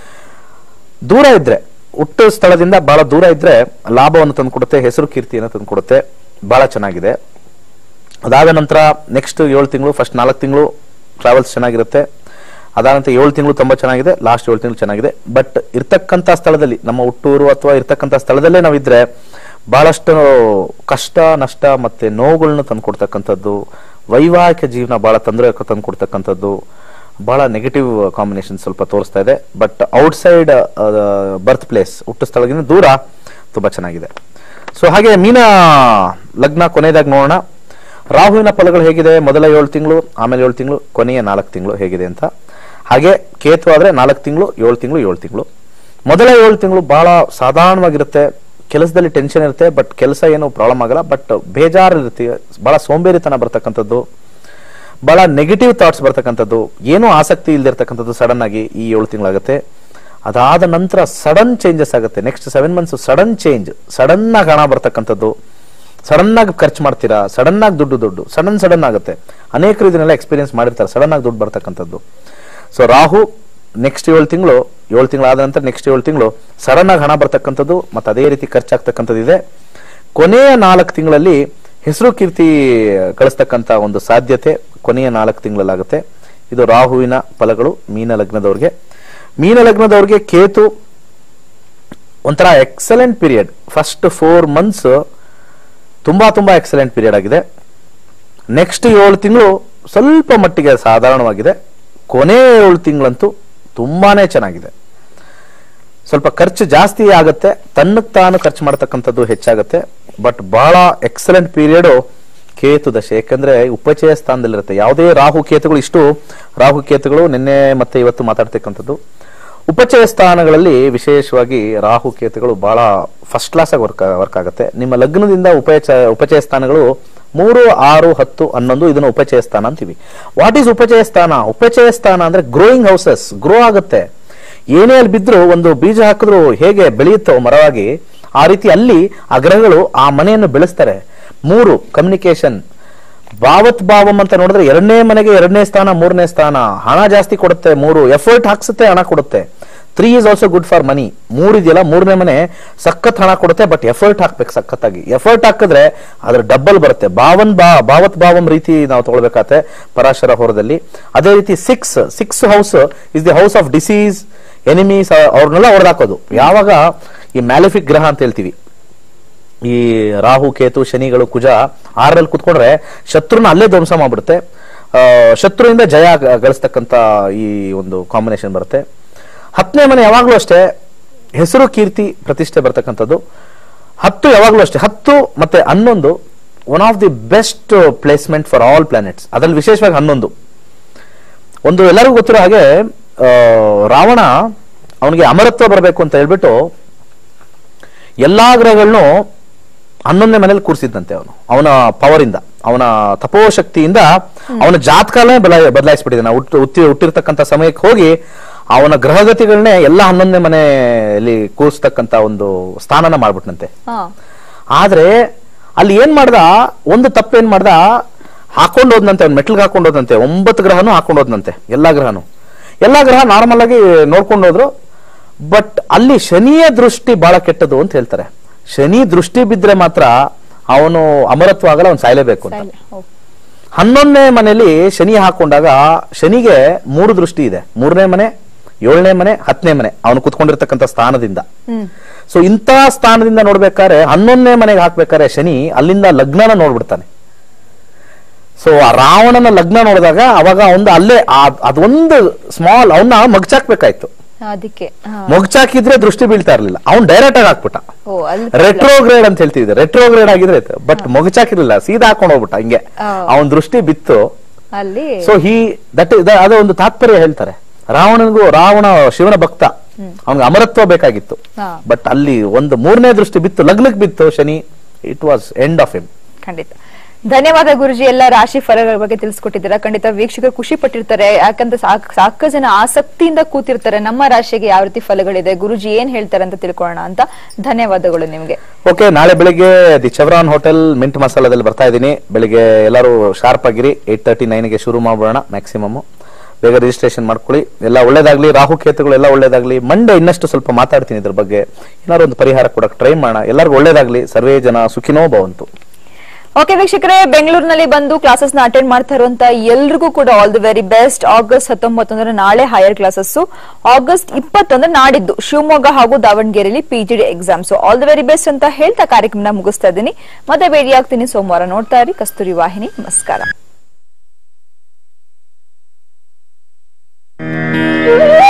ದೂರ ಇದ್ರೆ ಹುಟ್ಟು ಸ್ಥಳದಿಂದ ಬಹಳ ದೂರ ಇದ್ರೆ ಲಾಭವನ್ನು ತಂದು ಕೊಡುತ್ತೆ ಹೆಸರು ಕೀರ್ತಿಯನ್ನು ತಂದು ಕೊಡುತ್ತೆ ಬಹಳ ಚೆನ್ನಾಗಿದೆ ಅದಾದ ನಂತರ ನೆಕ್ಸ್ಟ್ ಏಳು ತಿಂಗಳು ಫಸ್ಟ್ ನಾಲ್ಕು ತಿಂಗಳು ಟ್ರಾವೆಲ್ಸ್ ಚೆನ್ನಾಗಿರುತ್ತೆ ಅದಾದ ನಂತರ ಏಳು ತಿಂಗಳು ತುಂಬಾ ಚೆನ್ನಾಗಿದೆ ಲಾಸ್ಟ್ ಏಳು ತಿಂಗಳು ಚೆನ್ನಾಗಿದೆ ಬಟ್ ಇರ್ತಕ್ಕಂಥ ಸ್ಥಳದಲ್ಲಿ ನಮ್ಮ ಹುಟ್ಟೂರು ಅಥವಾ ಇರ್ತಕ್ಕಂಥ ಸ್ಥಳದಲ್ಲೇ ನಾವಿದ್ರೆ ಬಹಳಷ್ಟು ಕಷ್ಟ ನಷ್ಟ ಮತ್ತೆ ನೋವುಗಳನ್ನ ತಂದ್ಕೊಡ್ತಕ್ಕಂಥದ್ದು ವೈವಾಹಿಕ ಜೀವನ ಬಹಳ ತೊಂದರೆ ತಂದ್ಕೊಡ್ತಕ್ಕಂಥದ್ದು ಬಹಳ ನೆಗೆಟಿವ್ ಕಾಂಬಿನೇಷನ್ ಸ್ವಲ್ಪ ತೋರಿಸ್ತಾ ಇದೆ ಬಟ್ ಔಟ್ಸೈಡ್ ಬರ್ತ್ ಪ್ಲೇಸ್ ಹುಟ್ಟು ಸ್ಥಳದಿಂದ ದೂರ ತುಂಬಾ ಚೆನ್ನಾಗಿದೆ ಸೊ ಹಾಗೆ ಮೀನ ಲಗ್ನ ಕೊನೆಯದಾಗಿ ನೋಡೋಣ ರಾಹುವಿನ ಫಲಗಳು ಹೇಗಿದೆ ಮೊದಲ ಏಳು ತಿಂಗಳು ಆಮೇಲೆ ಏಳು ತಿಂಗಳು ಕೊನೆಯ ನಾಲ್ಕು ತಿಂಗಳು ಹೇಗಿದೆ ಅಂತ ಹಾಗೆ ಕೇತು ಆದ್ರೆ ನಾಲ್ಕು ತಿಂಗಳು ಏಳು ತಿಂಗಳು ಏಳು ತಿಂಗಳು ಮೊದಲ ಏಳು ತಿಂಗಳು ಬಹಳ ಸಾಧಾರಣವಾಗಿರುತ್ತೆ ಕೆಲಸದಲ್ಲಿ ಟೆನ್ಷನ್ ಇರುತ್ತೆ ಬಟ್ ಕೆಲಸ ಏನು ಪ್ರಾಬ್ಲಮ್ ಆಗಲ್ಲ ಬಟ್ ಬೇಜಾರು ಇರುತ್ತೆ ಬಹಳ ಸೋಂಬೇರಿತನ ಬರ್ತಕ್ಕಂಥದ್ದು ಬಹಳ ನೆಗೆಟಿವ್ ಥಾಟ್ಸ್ ಬರ್ತಕ್ಕಂಥದ್ದು ಏನೂ ಆಸಕ್ತಿ ಇಲ್ದಿರ್ತಕ್ಕಂಥದ್ದು ಸಡನ್ ಆಗಿ ಈ ಏಳು ತಿಂಗಳಾಗುತ್ತೆ ಅದಾದ ನಂತರ ಸಡನ್ ಚೇಂಜಸ್ ಆಗುತ್ತೆ next seven months sudden change sudden ಆಗಿ ಹಣ ಬರ್ತಕ್ಕಂಥದ್ದು ಸಡನ್ ಆಗಿ ಖರ್ಚು ಮಾಡ್ತೀರಾ ಸಡನ್ ಆಗಿ ದುಡ್ಡು ದುಡ್ಡು ಸಡನ್ ಸಡನ್ ಆಗುತ್ತೆ ಅನೇಕರು ಇದನ್ನೆಲ್ಲ ಎಕ್ಸ್ಪೀರಿಯನ್ಸ್ ಮಾಡಿರ್ತಾರೆ ಸಡನ್ ಆಗಿ ದುಡ್ಡು ಬರ್ತಕ್ಕಂಥದ್ದು ಸೊ ರಾಹು ನೆಕ್ಸ್ಟ್ ಏಳು ತಿಂಗಳು ಏಳು ತಿಂಗಳಾದ ನಂತರ ನೆಕ್ಸ್ಟ್ ಏಳು ತಿಂಗಳು ಸಡನ್ ಆಗಿ ಹಣ ಬರ್ತಕ್ಕಂಥದ್ದು ಮತ್ತೆ ಅದೇ ರೀತಿ ಖರ್ಚಾಗ್ತಕ್ಕಂಥದ್ದು ಇದೆ ಕೊನೆಯ ನಾಲ್ಕು ತಿಂಗಳಲ್ಲಿ ಹೆಸರು ಕೀರ್ತಿ ಗಳಿಸ್ತಕ್ಕಂಥ ಒಂದು ಸಾಧ್ಯತೆ ಕೊನೆಯ ನಾಲ್ಕು ತಿಂಗಳಲ್ಲಾಗುತ್ತೆ ಇದು ರಾಹುವಿನ ಫಲಗಳು ಮೀನ ಲಗ್ನದವ್ರಿಗೆ ಮೀನ ಲಗ್ನದವ್ರಿಗೆ ಕೇತು ಒಂಥರ excellent period first four months ತುಂಬಾ ತುಂಬಾ ಎಕ್ಸಲೆಂಟ್ ಪೀರಿಯಡ್ ಆಗಿದೆ ನೆಕ್ಸ್ಟ್ ಏಳು ತಿಂಗಳು ಸ್ವಲ್ಪ ಮಟ್ಟಿಗೆ ಸಾಧಾರಣವಾಗಿದೆ ಕೊನೆ ಏಳು ತಿಂಗಳಂತೂ ತುಂಬಾನೇ ಚೆನ್ನಾಗಿದೆ ಸ್ವಲ್ಪ ಖರ್ಚು ಜಾಸ್ತಿ ಆಗುತ್ತೆ ತನ್ನಕ್ಕೆ ತಾನು ಖರ್ಚು ಮಾಡ್ತಕ್ಕಂಥದ್ದು ಹೆಚ್ಚಾಗುತ್ತೆ ಬಟ್ ಬಹಳ ಎಕ್ಸಲೆಂಟ್ ಪೀರಿಯಡ್ ಕೇತು ದಶೆ ಯಾಕಂದ್ರೆ ಉಪಚಯ ಸ್ಥಾನದಲ್ಲಿರುತ್ತೆ ಯಾವುದೇ ರಾಹು ಕೇತುಗಳು ಇಷ್ಟು ರಾಹು ಕೇತುಗಳು ನಿನ್ನೆ ಮತ್ತೆ ಇವತ್ತು ಮಾತಾಡ್ತಕ್ಕಂಥದ್ದು ಉಪಚಯ ಸ್ಥಾನಗಳಲ್ಲಿ ವಿಶೇಷವಾಗಿ ರಾಹು ಕೇತುಗಳು ಬಹಳ ಫಸ್ಟ್ ಕ್ಲಾಸ್ ಆಗಿ ವರ್ಕ್ ವರ್ಕ್ ಆಗುತ್ತೆ ನಿಮ್ಮ ಲಗ್ನದಿಂದ ಉಪಚಯ ಉಪಚಯ ಸ್ಥಾನಗಳು ಮೂರು ಆರು ಹತ್ತು ಹನ್ನೊಂದು ಇದನ್ನು ಉಪಚಯ ಸ್ಥಾನ ಅಂತೀವಿ ವಾಟ್ ಈಸ್ ಉಪಚಯ ಸ್ಥಾನ ಉಪಚಯ ಸ್ಥಾನ ಅಂದ್ರೆ ಗ್ರೋಯಿಂಗ್ ಹೌಸಸ್ ಗ್ರೋ ಆಗುತ್ತೆ ಏನೇ ಅಲ್ಲಿ ಬಿದ್ರು ಒಂದು ಬೀಜ ಹಾಕಿದ್ರು ಹೇಗೆ ಬೆಳೆಯುತ್ತೋ ಮರವಾಗಿ ಆ ರೀತಿ ಅಲ್ಲಿ ಆ ಗ್ರಹಗಳು ಆ ಮನೆಯನ್ನು ಬೆಳೆಸ್ತಾರೆ ಮೂರು ಕಮ್ಯುನಿಕೇಶನ್ ಭಾವತ್ ಭಾವಂ ಅಂತ ನೋಡಿದ್ರೆ ಎರಡನೇ ಮನೆಗೆ ಎರಡನೇ ಸ್ಥಾನ ಮೂರನೇ ಸ್ಥಾನ ಹಣ ಜಾಸ್ತಿ ಕೊಡುತ್ತೆ ಮೂರು ಎಫರ್ಟ್ ಹಾಕ್ಸುತ್ತೆ ಹಣ ಕೊಡುತ್ತೆ three is also good for money ಮೂರ್ ಇದೆಯಲ್ಲ ಮೂರನೇ ಮನೆ ಸಖತ್ ಹಣ ಕೊಡುತ್ತೆ ಬಟ್ ಎಫರ್ಟ್ ಹಾಕ್ಬೇಕು ಸಖತ್ತಾಗಿ ಎಫರ್ಟ್ ಹಾಕಿದ್ರೆ ಅದ್ರ ಡಬಲ್ ಬರುತ್ತೆ ಭಾವನ್ ಬಾ ಭಾವತ್ ಭಾವಂ ರೀತಿ ನಾವು ತಗೊಳ್ಬೇಕಾಗತ್ತೆ ಪರಾಶರ ಹೊರದಲ್ಲಿ ಅದೇ ರೀತಿ six six house is the house of disease enemies ಅವ್ರನ್ನೆಲ್ಲ ಹೊಡೆದಾಕೋದು ಯಾವಾಗ ಈ ಮ್ಯಾಲಿಫಿಕ್ ಗ್ರಹ ಅಂತ ಹೇಳ್ತೀವಿ ಈ ರಾಹು ಕೇತು ಶನಿಗಳು ಕುಜ ಆರಲ್ಲಿ ಕುತ್ಕೊಂಡ್ರೆ ಶತ್ರುನ ಅಲ್ಲೇ ಧ್ವಂಸ ಮಾಡ್ಬಿಡುತ್ತೆ ಆ, ಶತ್ರುವಿಂದ ಜಯ ಗ- ಗಳಿಸ್ತಕ್ಕಂತ ಈ ಒಂದು ಕಾಂಬಿನೇಷನ್ ಬರುತ್ತೆ ಹತ್ತನೇ ಮನೆ ಯಾವಾಗ್ಲೂ ಅಷ್ಟೇ ಹೆಸರು ಕೀರ್ತಿ ಪ್ರತಿಷ್ಠೆ ಬರ್ತಕ್ಕಂಥದ್ದು ಹತ್ತು ಯಾವಾಗ್ಲೂ ಅಷ್ಟೇ ಹತ್ತು ಮತ್ತೆ ಹನ್ನೊಂದು one of the best placement for all planets ಅದರಲ್ಲಿ ವಿಶೇಷವಾಗಿ ಹನ್ನೊಂದು ಒಂದು ಎಲ್ಲರಿಗೂ ಗೊತ್ತಿರೋ ಹಾಗೆ ಆ, ರಾವಣ ಅವನಿಗೆ ಅಮರತ್ವ ಬರಬೇಕು ಅಂತ ಹೇಳ್ಬಿಟ್ಟು ಎಲ್ಲಾ ಗ್ರಹಗಳನ್ನು ಹನ್ನೊಂದನೇ ಮನೇಲಿ ಕೂರಿಸಿದ್ದಂತೆ ಅವನು ಅವನ ಪವರ್ ಇಂದ ಅವನ ತಪೋಶಕ್ತಿಯಿಂದ ಅವನ ಜಾತಕಾಲನೇ ಬದಲ ಬದಲಾಯಿಸ್ಬಿಟ್ಟಿದ್ದಾನೆ ಹುಟ್ಟು ಹುಟ್ಟಿ ಹುಟ್ಟಿರ್ತಕ್ಕಂಥ ಸಮಯಕ್ಕೆ ಹೋಗಿ ಅವನ ಗ್ರಹಗತಿಗಳನ್ನೇ ಎಲ್ಲ ಹನ್ನೊಂದನೇ ಮನೆಯಲ್ಲಿ ಕೂರಿಸ್ತಕ್ಕಂಥ ಒಂದು ಸ್ಥಾನನ ಮಾಡ್ಬಿಟ್ನಂತೆ ಹಾ ಆದ್ರೆ ಅಲ್ಲಿ ಏನ್ ಮಾಡ್ದ ಒಂದು ತಪ್ಪೇನ್ ಮಾಡ್ದ ಹಾಕೊಂಡು ಹೋದ್ನಂತೆ ಅವ್ನು ಮೆಟ್ಲ್ಗೆ ಹಾಕೊಂಡು ಹೋದಂತೆ ಒಂಬತ್ತು ಗ್ರಹನು ಹಾಕೊಂಡು ಹೋದ್ನಂತೆ ಎಲ್ಲಾ ಗ್ರಹನು ಎಲ್ಲಾ ಗ್ರಹ ನಾರ್ಮಲ್ ಆಗಿ ನೋಡ್ಕೊಂಡು ಹೋದ್ರು ಬಟ್ ಅಲ್ಲಿ ಶನಿಯ ದೃಷ್ಟಿ ಬಹಳ ಕೆಟ್ಟದು ಅಂತ ಹೇಳ್ತಾರೆ ಶನಿ ದೃಷ್ಟಿ ಬಿದ್ರೆ ಮಾತ್ರ ಅವನು ಅಮರತ್ವ ಆಗಲ್ಲ ಅವ್ನು ಸಾಯ್ಲೇಬೇಕು ಅಂತ ಸೈಲೆ- ಓ. ಹನ್ನೊಂದನೇ ಮನೆಯಲ್ಲಿ ಶನಿ ಹಾಕೊಂಡಾಗ ಶನಿಗೆ ಮೂರು ದೃಷ್ಟಿ ಇದೆ ಮೂರನೇ ಮನೆ ಏಳನೇ ಮನೆ ಹತ್ತನೇ ಮನೆ ಅವನು ಕುತ್ಕೊಂಡಿರ್ತಕ್ಕಂಥ ಸ್ಥಾನದಿಂದ ಹ್ಮ್ ಸೊ ಇಂಥ ಸ್ಥಾನದಿಂದ ನೋಡ್ಬೇಕಾದ್ರೆ ಹನ್ನೊಂದನೇ ಮನೆಗೆ ಹಾಕ್ಬೇಕಾದ್ರೆ ಶನಿ ಅಲ್ಲಿಂದ ಲಗ್ನನ ನೋಡ್ಬಿಡ್ತಾನೆ ಸೊ ಆ ರಾವಣನ ಲಗ್ನ ನೋಡಿದಾಗ ಅವಾಗ ಒಂದು ಅಲ್ಲೇ ಆ- ಅದೊಂದು ಸ್ಮಾಲ್ ಅವನ್ನ ಮಗ್ಚಾಕ್ಬೇಕಾಯ್ತು ಅದಕ್ಕೆ ಹಾ. ಮಗ್ಚಾಕಿದ್ರೆ ದೃಷ್ಟಿ ಬೀಳ್ತಾ ಇರ್ಲಿಲ್ಲ ಅವ್ನು ಡೈರೆಕ್ಟ್ ಆಗಿ ಹಾಕ್ಬಿಟ್ಟ ಓ ಅಲ್ಲಿ ರೆಟ್ರೋಗ್ರೇಡ್ ಅಂತ ಹೇಳ್ತಿದ್ದೆ ರೆಟ್ರೋಗ್ರೇಡ್ ಆಗಿದ್ರೆ ಬಟ್ ಮಗಚಾಕಿರ್ಲಿಲ್ಲ ಸೀದಾ ಹಾಕೊಂಡು ಹೋಗ್ಬಿಟ್ಟ ಹಿಂಗೆ ಆ. ಅವನ್ ದೃಷ್ಟಿ ಬಿತ್ತು ಅಲ್ಲಿ ಸೊ ಹಿ ದಟ್ ಅದೇ ಒಂದು ತಾತ್ಪರ್ಯ ಹೇಳ್ತಾರೆ ರಾವಣನಿಗೂ ರಾವಣ ಶಿವನ ಭಕ್ತ ಅವನಿಗೆ ಅಮರತ್ವ ಬೇಕಾಗಿತ್ತು ಹಾ. ಬಟ್ ಅಲ್ಲಿ ಒಂದು ಮೂರನೇ ದೃಷ್ಟಿ ಬಿತ್ತು ಲಗ್ನಕ್ಕೆ ಬಿತ್ತು Shani it was end of him ಖಂಡಿತ ಧನ್ಯವಾದ ಗುರುಜಿ ಎಲ್ಲ ರಾಶಿ ಫಲಗಳ ಬಗ್ಗೆ ತಿಳಿಸ್ಕೊಟ್ಟಿದ್ದೀರಾ ಖಂಡಿತ ವೀಕ್ಷಕರು ಖುಷಿ ಪಟ್ಟಿರ್ತಾರೆ ಯಾಕಂದ್ರೆ ಸಾಕ್- ಸಾಕಷ್ಟು ಜನ ಆಸಕ್ತಿಯಿಂದ ಕೂತಿರ್ತಾರೆ ನಮ್ಮ ರಾಶಿಗೆ ಯಾವ ರೀತಿ ಫಲಗಳಿದೆ ಗುರುಜಿ ಏನ್ ಹೇಳ್ತಾರೆ ಅಂತ ತಿಳ್ಕೊಳ್ಳೋಣ ಅಂತ ಧನ್ಯವಾದಗಳು ನಿಮ್ಗೆ ಓಕೆ ನಾಳೆ ಬೆಳಿಗ್ಗೆ ದಿ ಚವ್ರಾನ್ ಹೋಟೆಲ್ ಮಿಂಟ್ ಮಸಾಲದಲ್ಲಿ ಬರ್ತಾ ಇದ್ದೀನಿ ಬೆಳಿಗ್ಗೆ ಎಲ್ಲರೂ ಶಾರ್ಪ್ ಆಗಿರಿ ಏಟ್ ತರ್ಟಿ ನೈನ್ಗೆ ಶುರು ಮಾಡೋಣ ಮ್ಯಾಕ್ಸಿಮಮ್ ಬೇಗ ರಿಜಿಸ್ಟ್ರೇಷನ್ ಮಾಡ್ಕೊಳ್ಳಿ ಎಲ್ಲ ಒಳ್ಳೇದಾಗ್ಲಿ ರಾಹು ಕೇತುಗಳು ಎಲ್ಲ ಒಳ್ಳೇದಾಗ್ಲಿ ಮಂಡೆ ಇನ್ನಷ್ಟು ಸ್ವಲ್ಪ ಮಾತಾಡ್ತೀನಿ ಇದ್ರ ಬಗ್ಗೆ ಏನಾದ್ರು ಒಂದು ಪರಿಹಾರ ಕೊಡಕ್ಕೆ ಟ್ರೈ ಮಾಡೋಣ ಎಲ್ಲರಿಗೂ ಒಳ್ಳೇದಾಗ್ಲಿ ಸರ್ವೇ ಜನ ಸುಖಿನೋ ಭವಂತು ಓಕೆ ವೀಕ್ಷಕರೇ ಬೆಂಗಳೂರಿನಲ್ಲಿ ಬಂದು ಕ್ಲಾಸಸ್ ನ ಅಟೆಂಡ್ ಮಾಡ್ತಾ ಇರುವಂತ ಎಲ್ರಿಗೂ ಕೂಡ all the very best August ಹತ್ತೊಂಬತ್ತೊಂದರ ನಾಳೆ ಹೈಯರ್ ಕ್ಲಾಸಸ್ ಆಗಸ್ಟ್ ಇಪ್ಪತ್ತೊಂದರ ನಾಡಿದ್ದು ಶಿವಮೊಗ್ಗ ಹಾಗೂ ದಾವಣಗೆರೆಯಲ್ಲಿ PGD exams all the very best ಅಂತ ಹೇಳ್ತಾ ಕಾರ್ಯಕ್ರಮನ ಮುಗಿಸ್ತಾ ಇದ್ದೀನಿ ಮತ್ತೆ ಭೇಟಿ ಆಗ್ತೀನಿ ಸೋಮವಾರ ನೋಡ್ತಾ ಇರಿ ಕಸ್ತೂರಿ ವಾಹಿನಿ ನಮಸ್ಕಾರ